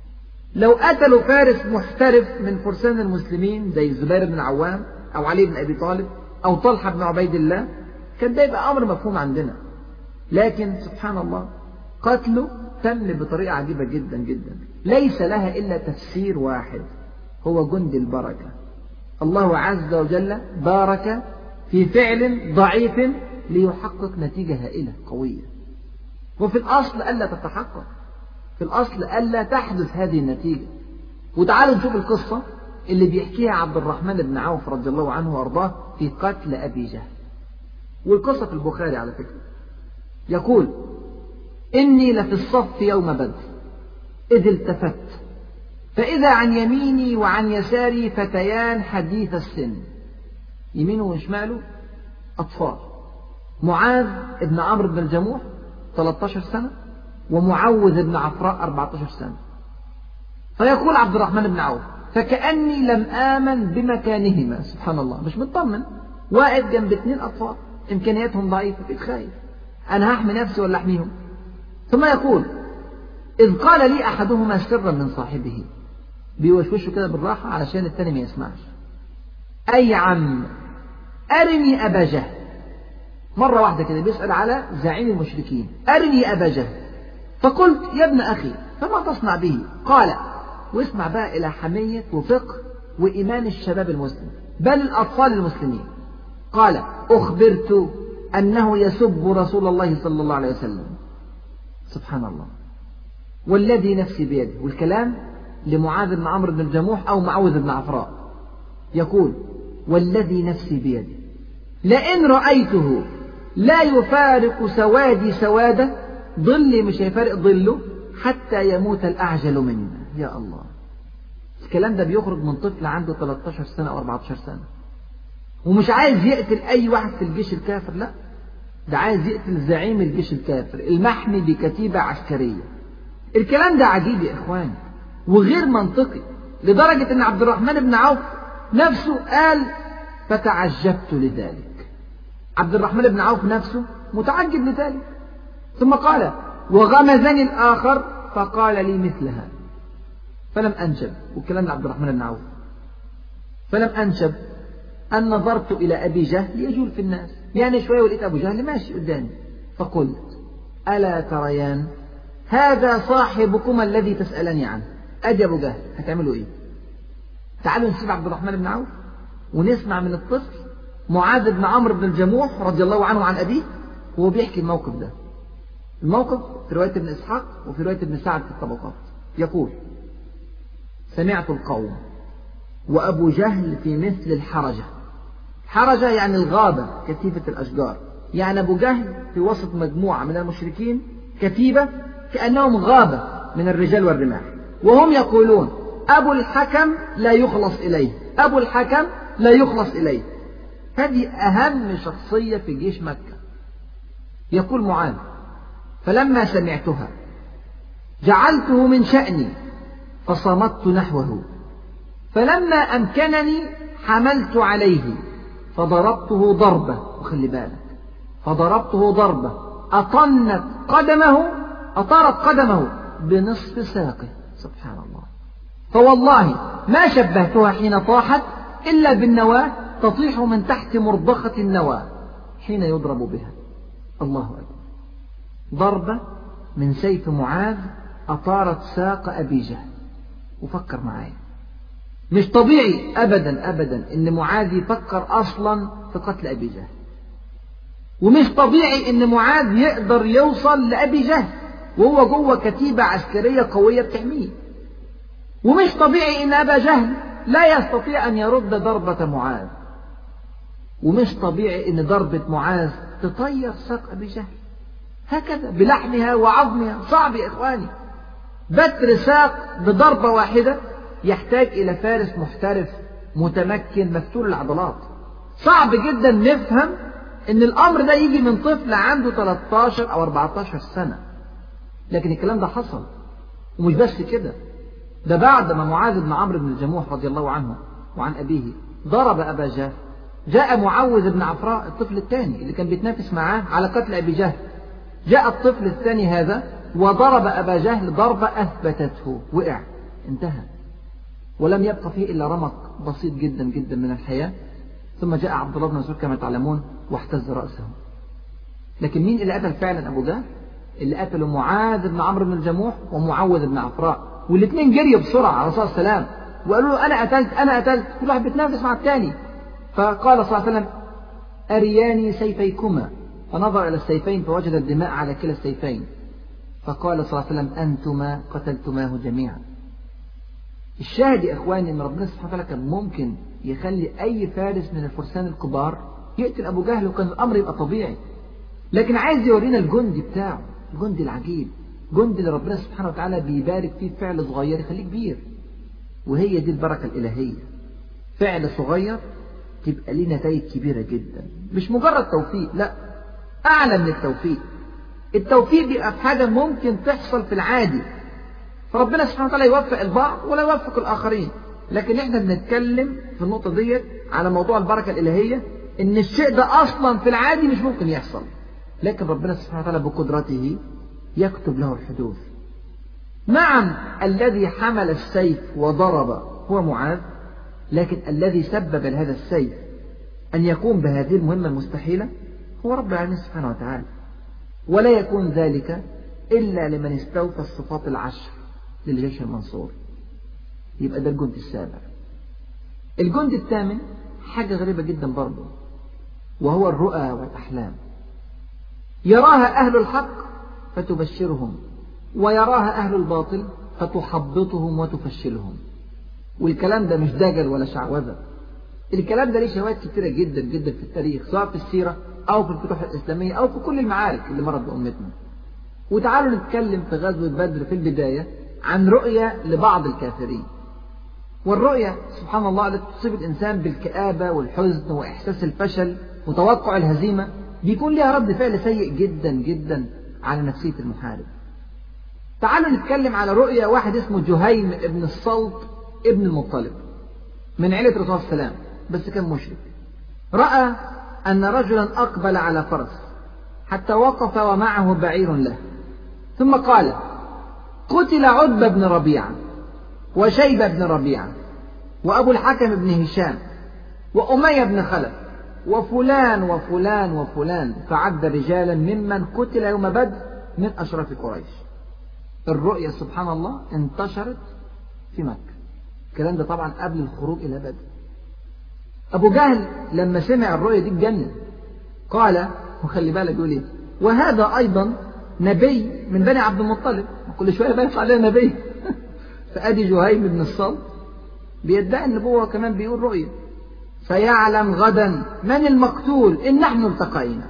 لو قتلوا فارس محترف من فرسان المسلمين زي الزبير بن العوام أو علي بن أبي طالب أو طلحة بن عبيد الله كان ده يبقى أمر مفهوم عندنا لكن سبحان الله قتله تم بطريقة عجيبة جدا جدا ليس لها إلا تفسير واحد هو جند البركة الله عز وجل بارك في فعل ضعيف ليحقق نتيجة هائلة قوية وفي الأصل ألا تتحقق في الأصل ألا تحدث هذه النتيجة وتعالوا نشوف القصة اللي بيحكيها عبد الرحمن بن عوف رضي الله عنه وأرضاه في قتل أبي جهل والقصة في البخاري على فكرة يقول إني لفي الصف يوم بدر إذ التفت فإذا عن يميني وعن يساري فتيان حديث السن يمينه وشماله أطفال معاذ بن عمرو بن الجموح 13 سنة ومعوذ بن عفراء 14 سنة فيقول عبد الرحمن بن عوف فكأني لم آمن بمكانهما سبحان الله مش مطمن واقف جنب اثنين أطفال إمكانياتهم ضعيفة بقيت خايف أنا هحمي نفسي ولا أحميهم ثم يقول إذ قال لي أحدهما سرا من صاحبه بيوشوشه كده بالراحة علشان التاني ما يسمعش أي عم أرني أبا جهل مرة واحدة كده بيسأل على زعيم المشركين أرني أبا جهل فقلت يا ابن أخي فما تصنع به قال واسمع بقى إلى حمية وفقه وإيمان الشباب المسلم بل الأطفال المسلمين قال أخبرت أنه يسب رسول الله صلى الله عليه وسلم سبحان الله والذي نفسي بيده والكلام لمعاذ بن عمرو بن الجموح أو معوذ بن عفراء يقول والذي نفسي بيده لئن رأيته لا يفارق سوادي سواده ظلي مش هيفارق ظله حتى يموت الأعجل منا يا الله الكلام ده بيخرج من طفل عنده 13 سنة أو 14 سنة ومش عايز يقتل أي واحد في الجيش الكافر لا ده عايز يقتل زعيم الجيش الكافر المحمي بكتيبة عسكرية الكلام ده عجيب يا إخواني وغير منطقي لدرجة أن عبد الرحمن بن عوف نفسه قال فتعجبت لذلك عبد الرحمن بن عوف نفسه متعجب لذلك ثم قال وغمزني الآخر فقال لي مثلها فلم أنشب والكلام لعبد الرحمن بن عوف فلم أنشب أن نظرت إلى أبي جهل يجول في الناس يعني شوية ولقيت أبو جهل ماشي قدامي فقلت ألا تريان هذا صاحبكما الذي تسألني عنه أدي أبو جهل هتعملوا إيه تعالوا نسيب عبد الرحمن بن عوف ونسمع من الطفل معاذ بن عمرو بن الجموح رضي الله عنه عن أبيه وهو بيحكي الموقف ده الموقف في رواية ابن إسحاق وفي رواية ابن سعد في الطبقات يقول سمعت القوم وأبو جهل في مثل الحرجة حرجة يعني الغابة كثيفة الأشجار يعني أبو جهل في وسط مجموعة من المشركين كتيبة كأنهم غابة من الرجال والرماح وهم يقولون أبو الحكم لا يخلص إليه أبو الحكم لا يخلص إليه هذه أهم شخصية في جيش مكة يقول معاذ فلما سمعتها جعلته من شأني فصمت نحوه فلما أمكنني حملت عليه فضربته ضربة وخلي بالك فضربته ضربة أطنت قدمه أطارت قدمه بنصف ساقه سبحان الله فوالله ما شبهتها حين طاحت إلا بالنواة تطيح من تحت مرضخة النواة حين يضرب بها الله أكبر ضربة من سيف معاذ أطارت ساق أبي جهل وفكر معايا مش طبيعي أبدا أبدا إن معاذ يفكر أصلا في قتل أبي جهل ومش طبيعي ان معاذ يقدر يوصل لأبي جهل وهو جوه يقدر يوصل لأبي جهل وهو جوه كتيبة عسكرية قوية بتحميه ومش طبيعي ان أبا جهل لا يستطيع أن يرد ضربة معاذ ومش طبيعي ان ضربة معاذ تطير ساق أبي جهل هكذا بلحمها وعظمها صعب يا إخواني بتر ساق بضربة واحدة يحتاج إلى فارس محترف متمكن مفتول العضلات صعب جدا نفهم ان الامر ده يجي من طفل عنده 13 او 14 سنة لكن الكلام ده حصل ومش بس كده ده بعد ما معاذ بن عمرو بن الجموح رضي الله عنه وعن أبيه ضرب أبا جهل جاء معوذ بن عفراء الطفل الثاني اللي كان بيتنافس معاه على قتل أبي جهل جاء الطفل الثاني هذا وضرب أبا جهل ضربة أثبتته وقع انتهى ولم يبقى فيه إلا رمق بسيط جدا جدا من الحياة ثم جاء عبد الله بن مسعود كما تعلمون واحتز رأسه لكن مين اللي قتل فعلا أبو جهل اللي قتلوا معاذ بن عمرو بن الجموح ومعوذ بن عفراء والاثنين جريوا بسرعة على الرسول صلى الله عليه وسلم وقالوا له أنا قتلت أنا قتلت كل واحد بيتنافس مع الثاني فقال صلى الله عليه وسلم أرياني سيفيكما فنظر إلى السيفين فوجد الدماء على كلا السيفين فقال صلى الله عليه وسلم أنتما قتلتماه جميعا الشاهد يا إخواني أن ربنا سبحانه وتعالى كان ممكن يخلي أي فارس من الفرسان الكبار يقتل أبو جهل وكان الأمر يبقى طبيعي لكن عايز يورينا الجندي بتاعه الجندي العجيب جندي اللي ربنا سبحانه وتعالى بيبارك فيه فعل صغير يخليه كبير وهي دي البركة الإلهية فعل صغير تبقى ليه نتائج كبيرة جدا مش مجرد توفيق لا أعلى من التوفيق التوفيق بيبقى في حاجة ممكن تحصل في العادي فربنا سبحانه وتعالى يوفق البعض ولا يوفق الآخرين لكن احنا بنتكلم في النقطة ديت على موضوع البركة الإلهية إن الشيء ده أصلا في العادي مش ممكن يحصل لكن ربنا سبحانه وتعالى بقدرته يكتب له الحدوث نعم الذي حمل السيف وضرب هو معاذ لكن الذي سبب لهذا السيف أن يقوم بهذه المهمة المستحيلة هو رب العالمين سبحانه وتعالى ولا يكون ذلك إلا لمن استوفى الصفات العشر للجيش المنصور يبقى ده الجند السابع الجند الثامن حاجة غريبة جدا برضه وهو الرؤى والأحلام يراها أهل الحق فتبشرهم ويراها أهل الباطل فتحبطهم وتفشلهم والكلام ده مش دجل ولا شعوذة الكلام ده ليه شواهد كتيرة جدا جدا في التاريخ سواء في السيرة أو في الفتوح الإسلامية أو في كل المعارك اللي مرت بأمتنا وتعالوا نتكلم في غزوة بدر في البداية عن رؤية لبعض الكافرين والرؤية سبحان الله التي تصيب الإنسان بالكآبة والحزن وإحساس الفشل وتوقع الهزيمة بيكون لها رد فعل سيء جدا جدا على نفسية المحارب تعالوا نتكلم على رؤية واحد اسمه جهيم ابن الصلت ابن المطلب من عيلة الرسول صلى الله عليه وسلم بس كان مشرك رأى أن رجلا أقبل على فرس حتى وقف ومعه بعير له ثم قال قتل عتبة بن ربيعة وشيبة بن ربيعة وأبو الحكم بن هشام وأمية بن خلف وفلان وفلان وفلان فعد رجالا ممن قتل يوم بدر من أشراف قريش الرؤيا سبحان الله انتشرت في مكة الكلام ده طبعا قبل الخروج إلى بدر أبو جهل لما سمع الرؤيا دي اتجنن قال وخلي بالك يقول ايه وهذا أيضا نبي من بني عبد المطلب كل شوية بيطلع علينا نبي فأدي جهيم بن الصلت بيدعي النبوة كمان بيقول رؤيا فيعلم غدا من المقتول إن نحن التقينا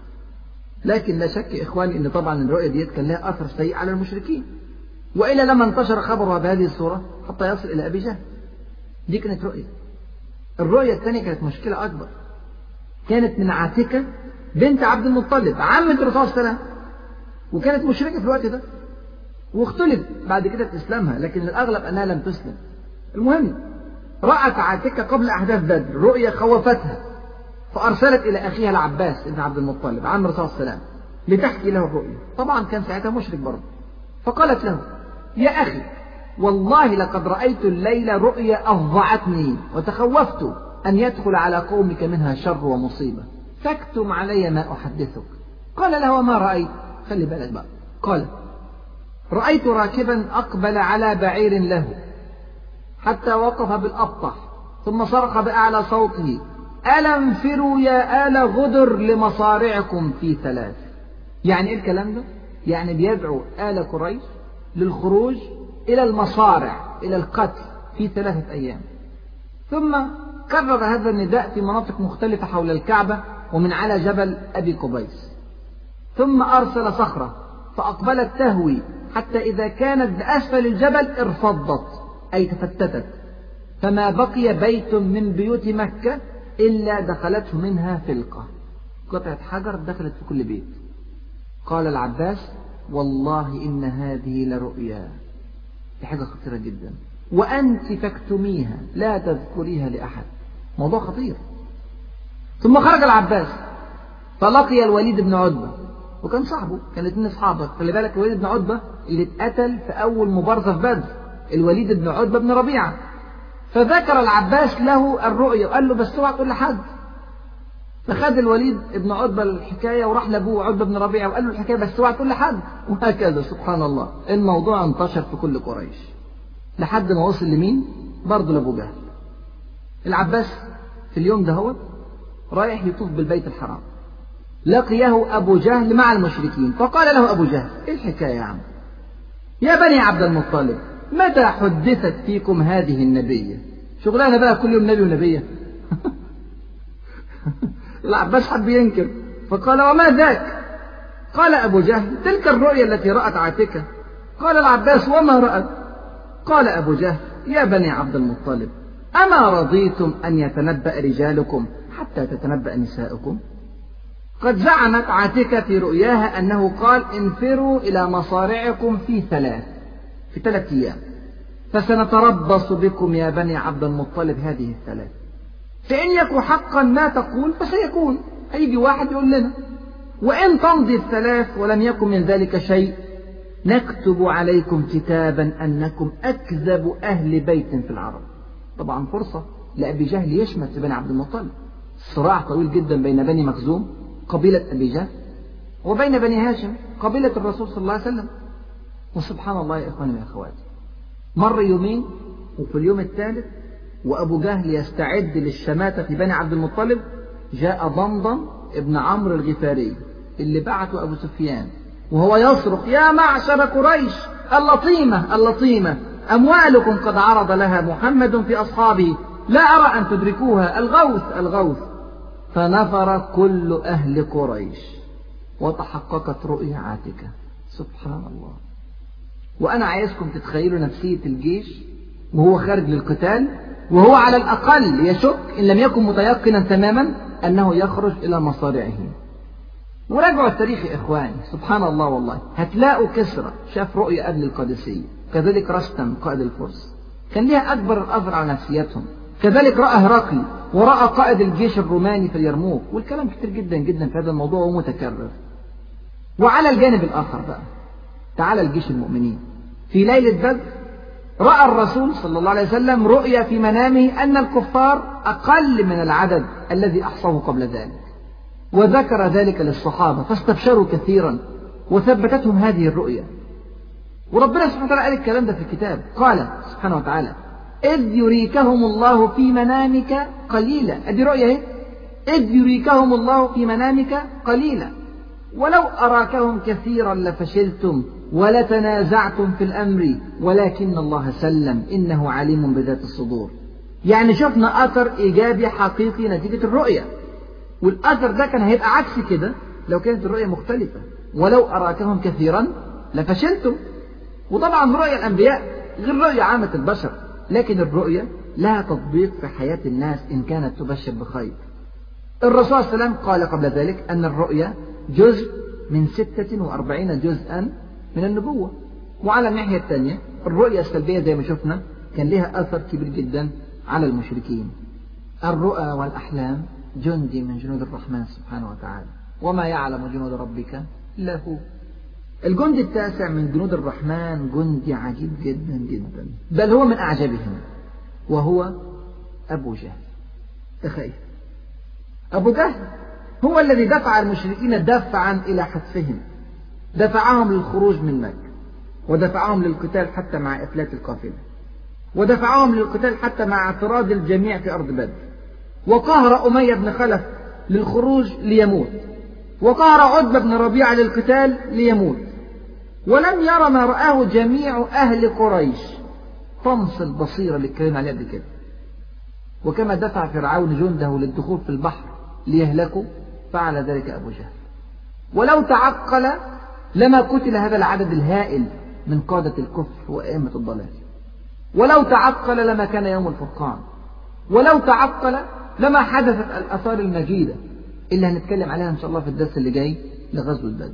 لكن لا شك إخواني أن طبعا الرؤيا ديت كان لها أثر سيء على المشركين وإلا لما انتشر خبرها بهذه الصورة حتى يصل إلى أبي جهل دي كانت رؤية الرؤية الثانية كانت مشكلة أكبر كانت من عاتكة بنت عبد المطلب عمة الرسول صلى الله عليه وسلم وكانت مشركة في الوقت ده واختلف بعد كده في إسلامها لكن الأغلب أنها لم تسلم المهم رأت عاتكة قبل أحداث بدر رؤيا خوفتها فأرسلت إلى أخيها العباس بن عبد المطلب عم الرسول صلى الله عليه وسلم لتحكي له الرؤيا طبعا كان ساعتها مشرك برضه فقالت له يا أخي والله لقد رأيت الليلة رؤيا أفظعتني وتخوفت أن يدخل على قومك منها شر ومصيبة فاكتم علي ما أحدثك قال له وما رأيت خلي بالك بقى قال رأيت راكبا أقبل على بعير له حتى وقف بالأبطح ثم صرخ بأعلى صوته ألا انفروا يا آل غدر لمصارعكم في ثلاث يعني إيه الكلام ده؟ يعني بيدعو آل قريش للخروج إلى المصارع إلى القتل في ثلاثة أيام ثم كرر هذا النداء في مناطق مختلفة حول الكعبة ومن على جبل أبي قبيس ثم أرسل صخرة فأقبلت تهوي حتى إذا كانت بأسفل الجبل ارفضت أي تفتتت فما بقي بيت من بيوت مكة إلا دخلته منها فلقة قطعة حجر دخلت في كل بيت قال العباس والله إن هذه لرؤيا دي حاجة خطيرة جدا وأنت تكتميها لا تذكريها لأحد موضوع خطير ثم خرج العباس فلقي الوليد بن عتبة وكان صاحبه كان الاثنين اصحابه خلي بالك الوليد بن عتبة اللي اتقتل في أول مبارزة في بدر الوليد بن عتبة بن ربيعة فذكر العباس له الرؤيا وقال له بس اوعى تقول لحد فخد الوليد بن عتبة الحكاية وراح لأبوه عتبة بن ربيعة وقال له الحكاية بس اوعى تقول لحد وهكذا سبحان الله الموضوع انتشر في كل قريش لحد ما وصل لمين؟ برضه لأبو جهل العباس في اليوم ده هو رايح يطوف بالبيت الحرام لقيه أبو جهل مع المشركين فقال له أبو جهل إيه الحكاية يا عم يا بني عبد المطلب متى حدثت فيكم هذه النبية شغلانة بقى كل يوم نبي ونبية العباس حب ينكر فقال وما ذاك قال أبو جهل تلك الرؤيا التي رأت عاتكة قال العباس وما رأت قال أبو جهل يا بني عبد المطلب أما رضيتم أن يتنبأ رجالكم حتى تتنبأ نساؤكم قد زعمت عاتكة في رؤياها أنه قال انفروا إلى مصارعكم في ثلاث في ثلاث أيام فسنتربص بكم يا بني عبد المطلب هذه الثلاث فإن يكن حقا ما تقول فسيكون هيجي واحد يقول لنا وإن تمضي الثلاث ولم يكن من ذلك شيء نكتب عليكم كتابا أنكم أكذب أهل بيت في العرب طبعا فرصة لأبي جهل يشمت بني عبد المطلب صراع طويل جدا بين بني مخزوم قبيلة أبي جهل وبين بني هاشم قبيلة الرسول صلى الله عليه وسلم وسبحان الله يا إخواني وأخواتي مر يومين وفي اليوم الثالث وأبو جهل يستعد للشماتة في بني عبد المطلب جاء ضمضم ابن عمرو الغفاري اللي بعته أبو سفيان وهو يصرخ يا معشر قريش اللطيمة اللطيمة أموالكم قد عرض لها محمد في أصحابه لا أرى أن تدركوها الغوث الغوث فنفر كل أهل قريش وتحققت رؤيا عاتكة سبحان الله وأنا عايزكم تتخيلوا نفسية الجيش وهو خارج للقتال وهو على الأقل يشك إن لم يكن متيقنا تماما أنه يخرج إلى مصارعه وراجعوا التاريخ يا إخواني سبحان الله والله هتلاقوا كسرى شاف رؤية قبل القادسية كذلك رستم قائد الفرس كان ليها أكبر الأثر على نفسيتهم كذلك رأى هرقل ورأى قائد الجيش الروماني في اليرموك والكلام كتير جدا جدا في هذا الموضوع ومتكرر وعلى الجانب الآخر بقى تعالى الجيش المؤمنين في ليلة بدر رأى الرسول صلى الله عليه وسلم رؤيا في منامه أن الكفار أقل من العدد الذي أحصاه قبل ذلك وذكر ذلك للصحابة فاستبشروا كثيرا وثبتتهم هذه الرؤيا وربنا سبحانه وتعالى قال الكلام ده في الكتاب قال سبحانه وتعالى إذ يريكهم الله في منامك قليلا أدي رؤيا إيه؟ إذ يريكهم الله في منامك قليلا ولو أراكهم كثيرا لفشلتم ولتنازعتم في الأمر ولكن الله سلم إنه عليم بذات الصدور يعني شفنا أثر إيجابي حقيقي نتيجة الرؤية والأثر ده كان هيبقى عكس كده لو كانت الرؤية مختلفة ولو أراكهم كثيرا لفشلتم وطبعا رؤيا الأنبياء غير رؤيا عامة البشر لكن الرؤية لها تطبيق في حياة الناس إن كانت تبشر بخير الرسول صلى الله عليه وسلم قال قبل ذلك أن الرؤيا جزء من ستة وأربعين جزءا من النبوة وعلى الناحية الثانية الرؤية السلبية زي ما شفنا كان لها أثر كبير جدا على المشركين الرؤى والأحلام جندي من جنود الرحمن سبحانه وتعالى وما يعلم جنود ربك إلا هو الجندي التاسع من جنود الرحمن جندي عجيب جدا جدا بل هو من أعجبهم وهو أبو جهل تخيل أبو جهل هو الذي دفع المشركين دفعا إلى حتفهم دفعهم للخروج من مكة ودفعهم للقتال حتى مع إفلات القافلة ودفعهم للقتال حتى مع اعتراض الجميع في أرض بدر وقهر أمية بن خلف للخروج ليموت وقهر عتبة بن ربيعة للقتال ليموت ولم يرى ما رآه جميع أهل قريش طمس البصيرة اللي اتكلمنا عليها قبل كده وكما دفع فرعون جنده للدخول في البحر ليهلكوا فعل ذلك أبو جهل ولو تعقل لما قتل هذا العدد الهائل من قادة الكفر وأئمة الضلال ولو تعقل لما كان يوم الفرقان ولو تعقل لما حدثت الآثار المجيدة اللي هنتكلم عليها إن شاء الله في الدرس اللي جاي لغزوة بدر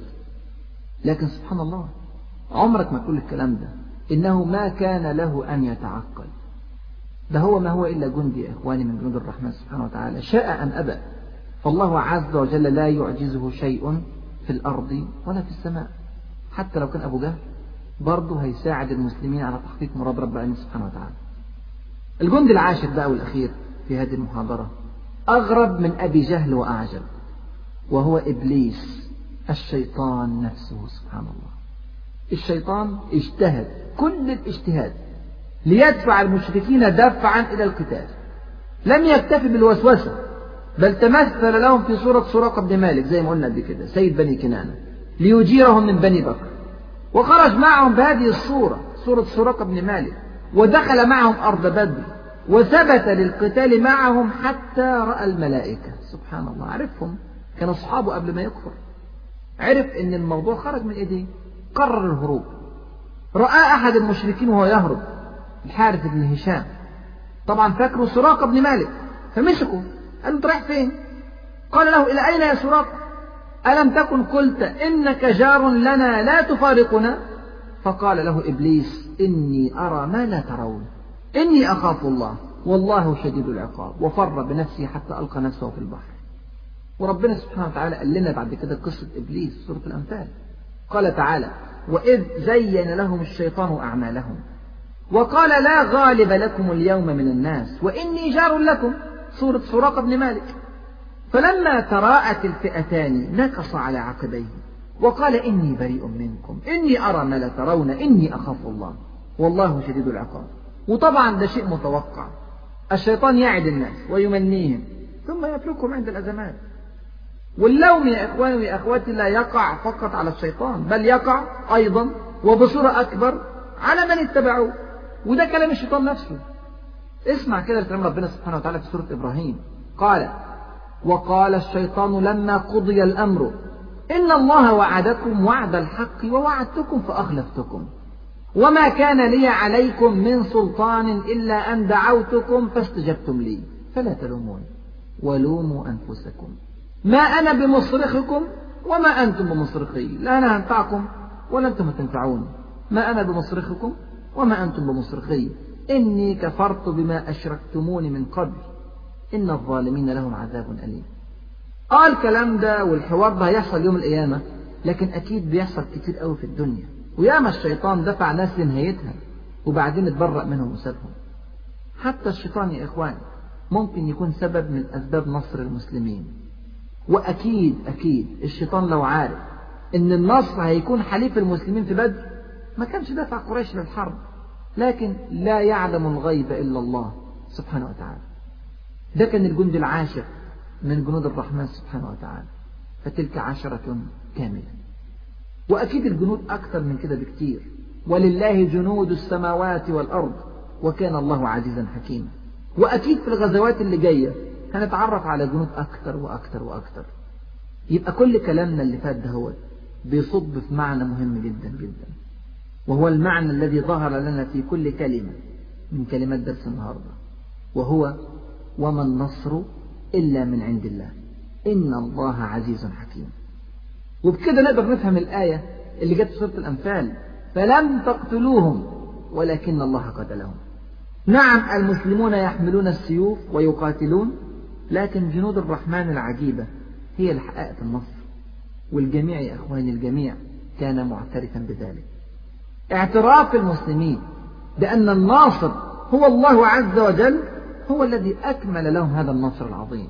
لكن سبحان الله عمرك ما تقول الكلام ده إنه ما كان له أن يتعقل ده هو ما هو إلا جندي يا إخواني من جنود الرحمن سبحانه وتعالى شاء أم أبى فالله عز وجل لا يعجزه شيء في الأرض ولا في السماء حتى لو كان أبو جهل برضه هيساعد المسلمين على تحقيق مراد رب العالمين سبحانه وتعالى الجند العاشر بقى والأخير في هذه المحاضرة أغرب من أبي جهل وأعجب وهو إبليس الشيطان نفسه سبحان الله الشيطان اجتهد كل الاجتهاد ليدفع المشركين دفعا إلى القتال لم يكتفي بالوسوسة بل تمثل لهم في صورة سراقة بن مالك زي ما قلنا قبل كده سيد بني كنانة ليجيرهم من بني بكر وخرج معهم بهذه الصورة صورة سراقة بن مالك ودخل معهم أرض بدر وثبت للقتال معهم حتى رأى الملائكة سبحان الله عرفهم كان أصحابه قبل ما يكفر عرف ان الموضوع خرج من ايديه قرر الهروب رأى أحد المشركين وهو يهرب الحارث بن هشام طبعا فاكره سراقة بن مالك فمسكه قال له رايح فين قال له إلى أين يا سراقة ألم تكن قلت إنك جار لنا لا تفارقنا فقال له إبليس إني أرى ما لا ترون إني أخاف الله والله شديد العقاب وفر بنفسه حتى ألقى نفسه في البحر وربنا سبحانه وتعالى قال لنا بعد كده قصة إبليس سورة الأنفال قال تعالى وإذ زين لهم الشيطان أعمالهم وقال لا غالب لكم اليوم من الناس وإني جار لكم سورة سراقة بن مالك فلما تراءت الفئتان نكص على عقبيه وقال إني بريء منكم إني أرى ما لا ترون إني أخاف الله والله شديد العقاب وطبعا ده شيء متوقع الشيطان يعد الناس ويمنيهم ثم يتركهم عند الأزمات واللوم يا إخواني ويا أخواتي لا يقع فقط على الشيطان بل يقع أيضا وبصورة أكبر على من اتبعوه وده كلام الشيطان نفسه اسمع كده لكلام ربنا سبحانه وتعالى في سورة إبراهيم قال وقال الشيطان لما قضي الأمر إن الله وعدكم وعد الحق ووعدتكم فأخلفتكم وما كان لي عليكم من سلطان إلا أن دعوتكم فاستجبتم لي فلا تلومون ولوموا أنفسكم ما أنا بمصرخكم وما أنتم بمصرخي لا أنا أنفعكم ولا أنتم تنفعون ما أنا بمصرخكم وما أنتم بمصرخي إني كفرت بما أشركتموني من قبل إن الظالمين لهم عذاب أليم آه الكلام ده والحوار ده هيحصل يوم القيامة لكن أكيد بيحصل كتير قوي في الدنيا وياما الشيطان دفع ناس لنهايتها وبعدين اتبرأ منهم وسابهم حتى الشيطان يا إخوان ممكن يكون سبب من أسباب نصر المسلمين وأكيد أكيد الشيطان لو عارف إن النصر هيكون حليف المسلمين في بدر ما كانش دفع قريش للحرب لكن لا يعلم الغيب إلا الله سبحانه وتعالى ده كان الجند العاشر من جنود الرحمن سبحانه وتعالى فتلك عشرة كاملة وأكيد الجنود أكثر من كده بكتير ولله جنود السماوات والأرض وكان الله عزيزا حكيما وأكيد في الغزوات اللي جاية هنتعرف على جنود أكثر وأكثر وأكثر يبقى كل كلامنا اللي فات ده هو بيصب في معنى مهم جدا جدا وهو المعنى الذي ظهر لنا في كل كلمة من كلمات درس النهاردة وهو وما النصر إلا من عند الله إن الله عزيز حكيم وبكده نقدر نفهم الآية اللي جت في سورة الأنفال فلم تقتلوهم ولكن الله قتلهم نعم المسلمون يحملون السيوف ويقاتلون لكن جنود الرحمن العجيبة هي اللي حققت النصر والجميع يا إخواني الجميع كان معترفا بذلك اعتراف المسلمين بأن الناصر هو الله عز وجل هو الذي أكمل لهم هذا النصر العظيم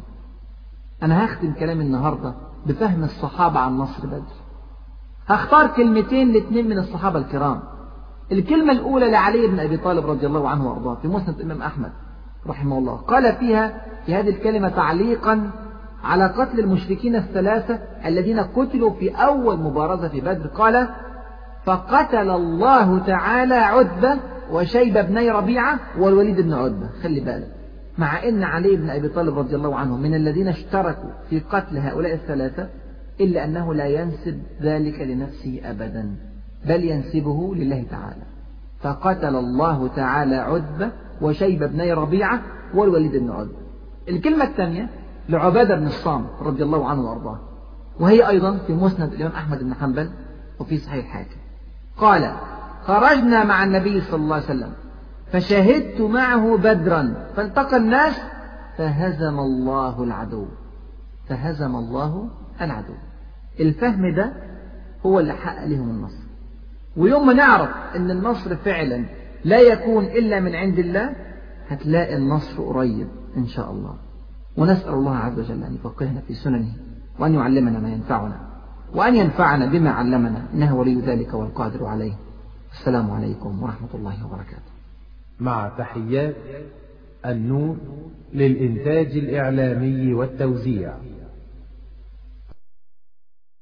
أنا هختم كلامي النهاردة بفهم الصحابة عن نصر بدر هختار كلمتين لاثنين من الصحابة الكرام الكلمة الأولى لعلي بن أبي طالب رضي الله عنه وأرضاه في مسند الإمام أحمد رحمه الله قال فيها في هذه الكلمة تعليقا على قتل المشركين الثلاثة الذين قتلوا في أول مبارزة في بدر قال فقتل الله تعالى عتبة وشيبة بني ربيعة والوليد بن عتبة خلي بالك مع أن علي بن أبي طالب رضي الله عنه من الذين اشتركوا في قتل هؤلاء الثلاثة إلا أنه لا ينسب ذلك لنفسه أبدا بل ينسبه لله تعالى فقتل الله تعالى عتبة وشيبة بني ربيعة والوليد بن عتبة الكلمة الثانية لعبادة بن الصامت رضي الله عنه وأرضاه وهي أيضا في مسند الإمام أحمد بن حنبل وفي صحيح الحاكم قال خرجنا مع النبي صلى الله عليه وسلم فشهدت معه بدرا فالتقى الناس فهزم الله العدو فهزم الله العدو الفهم ده هو اللي حقق لهم النصر ويوم ما نعرف ان النصر فعلا لا يكون الا من عند الله هتلاقي النصر قريب ان شاء الله ونسال الله عز وجل ان يفقهنا في سننه وان يعلمنا ما ينفعنا وان ينفعنا بما علمنا انه ولي ذلك والقادر عليه السلام عليكم ورحمه الله وبركاته مع تحيات النور للإنتاج الإعلامي والتوزيع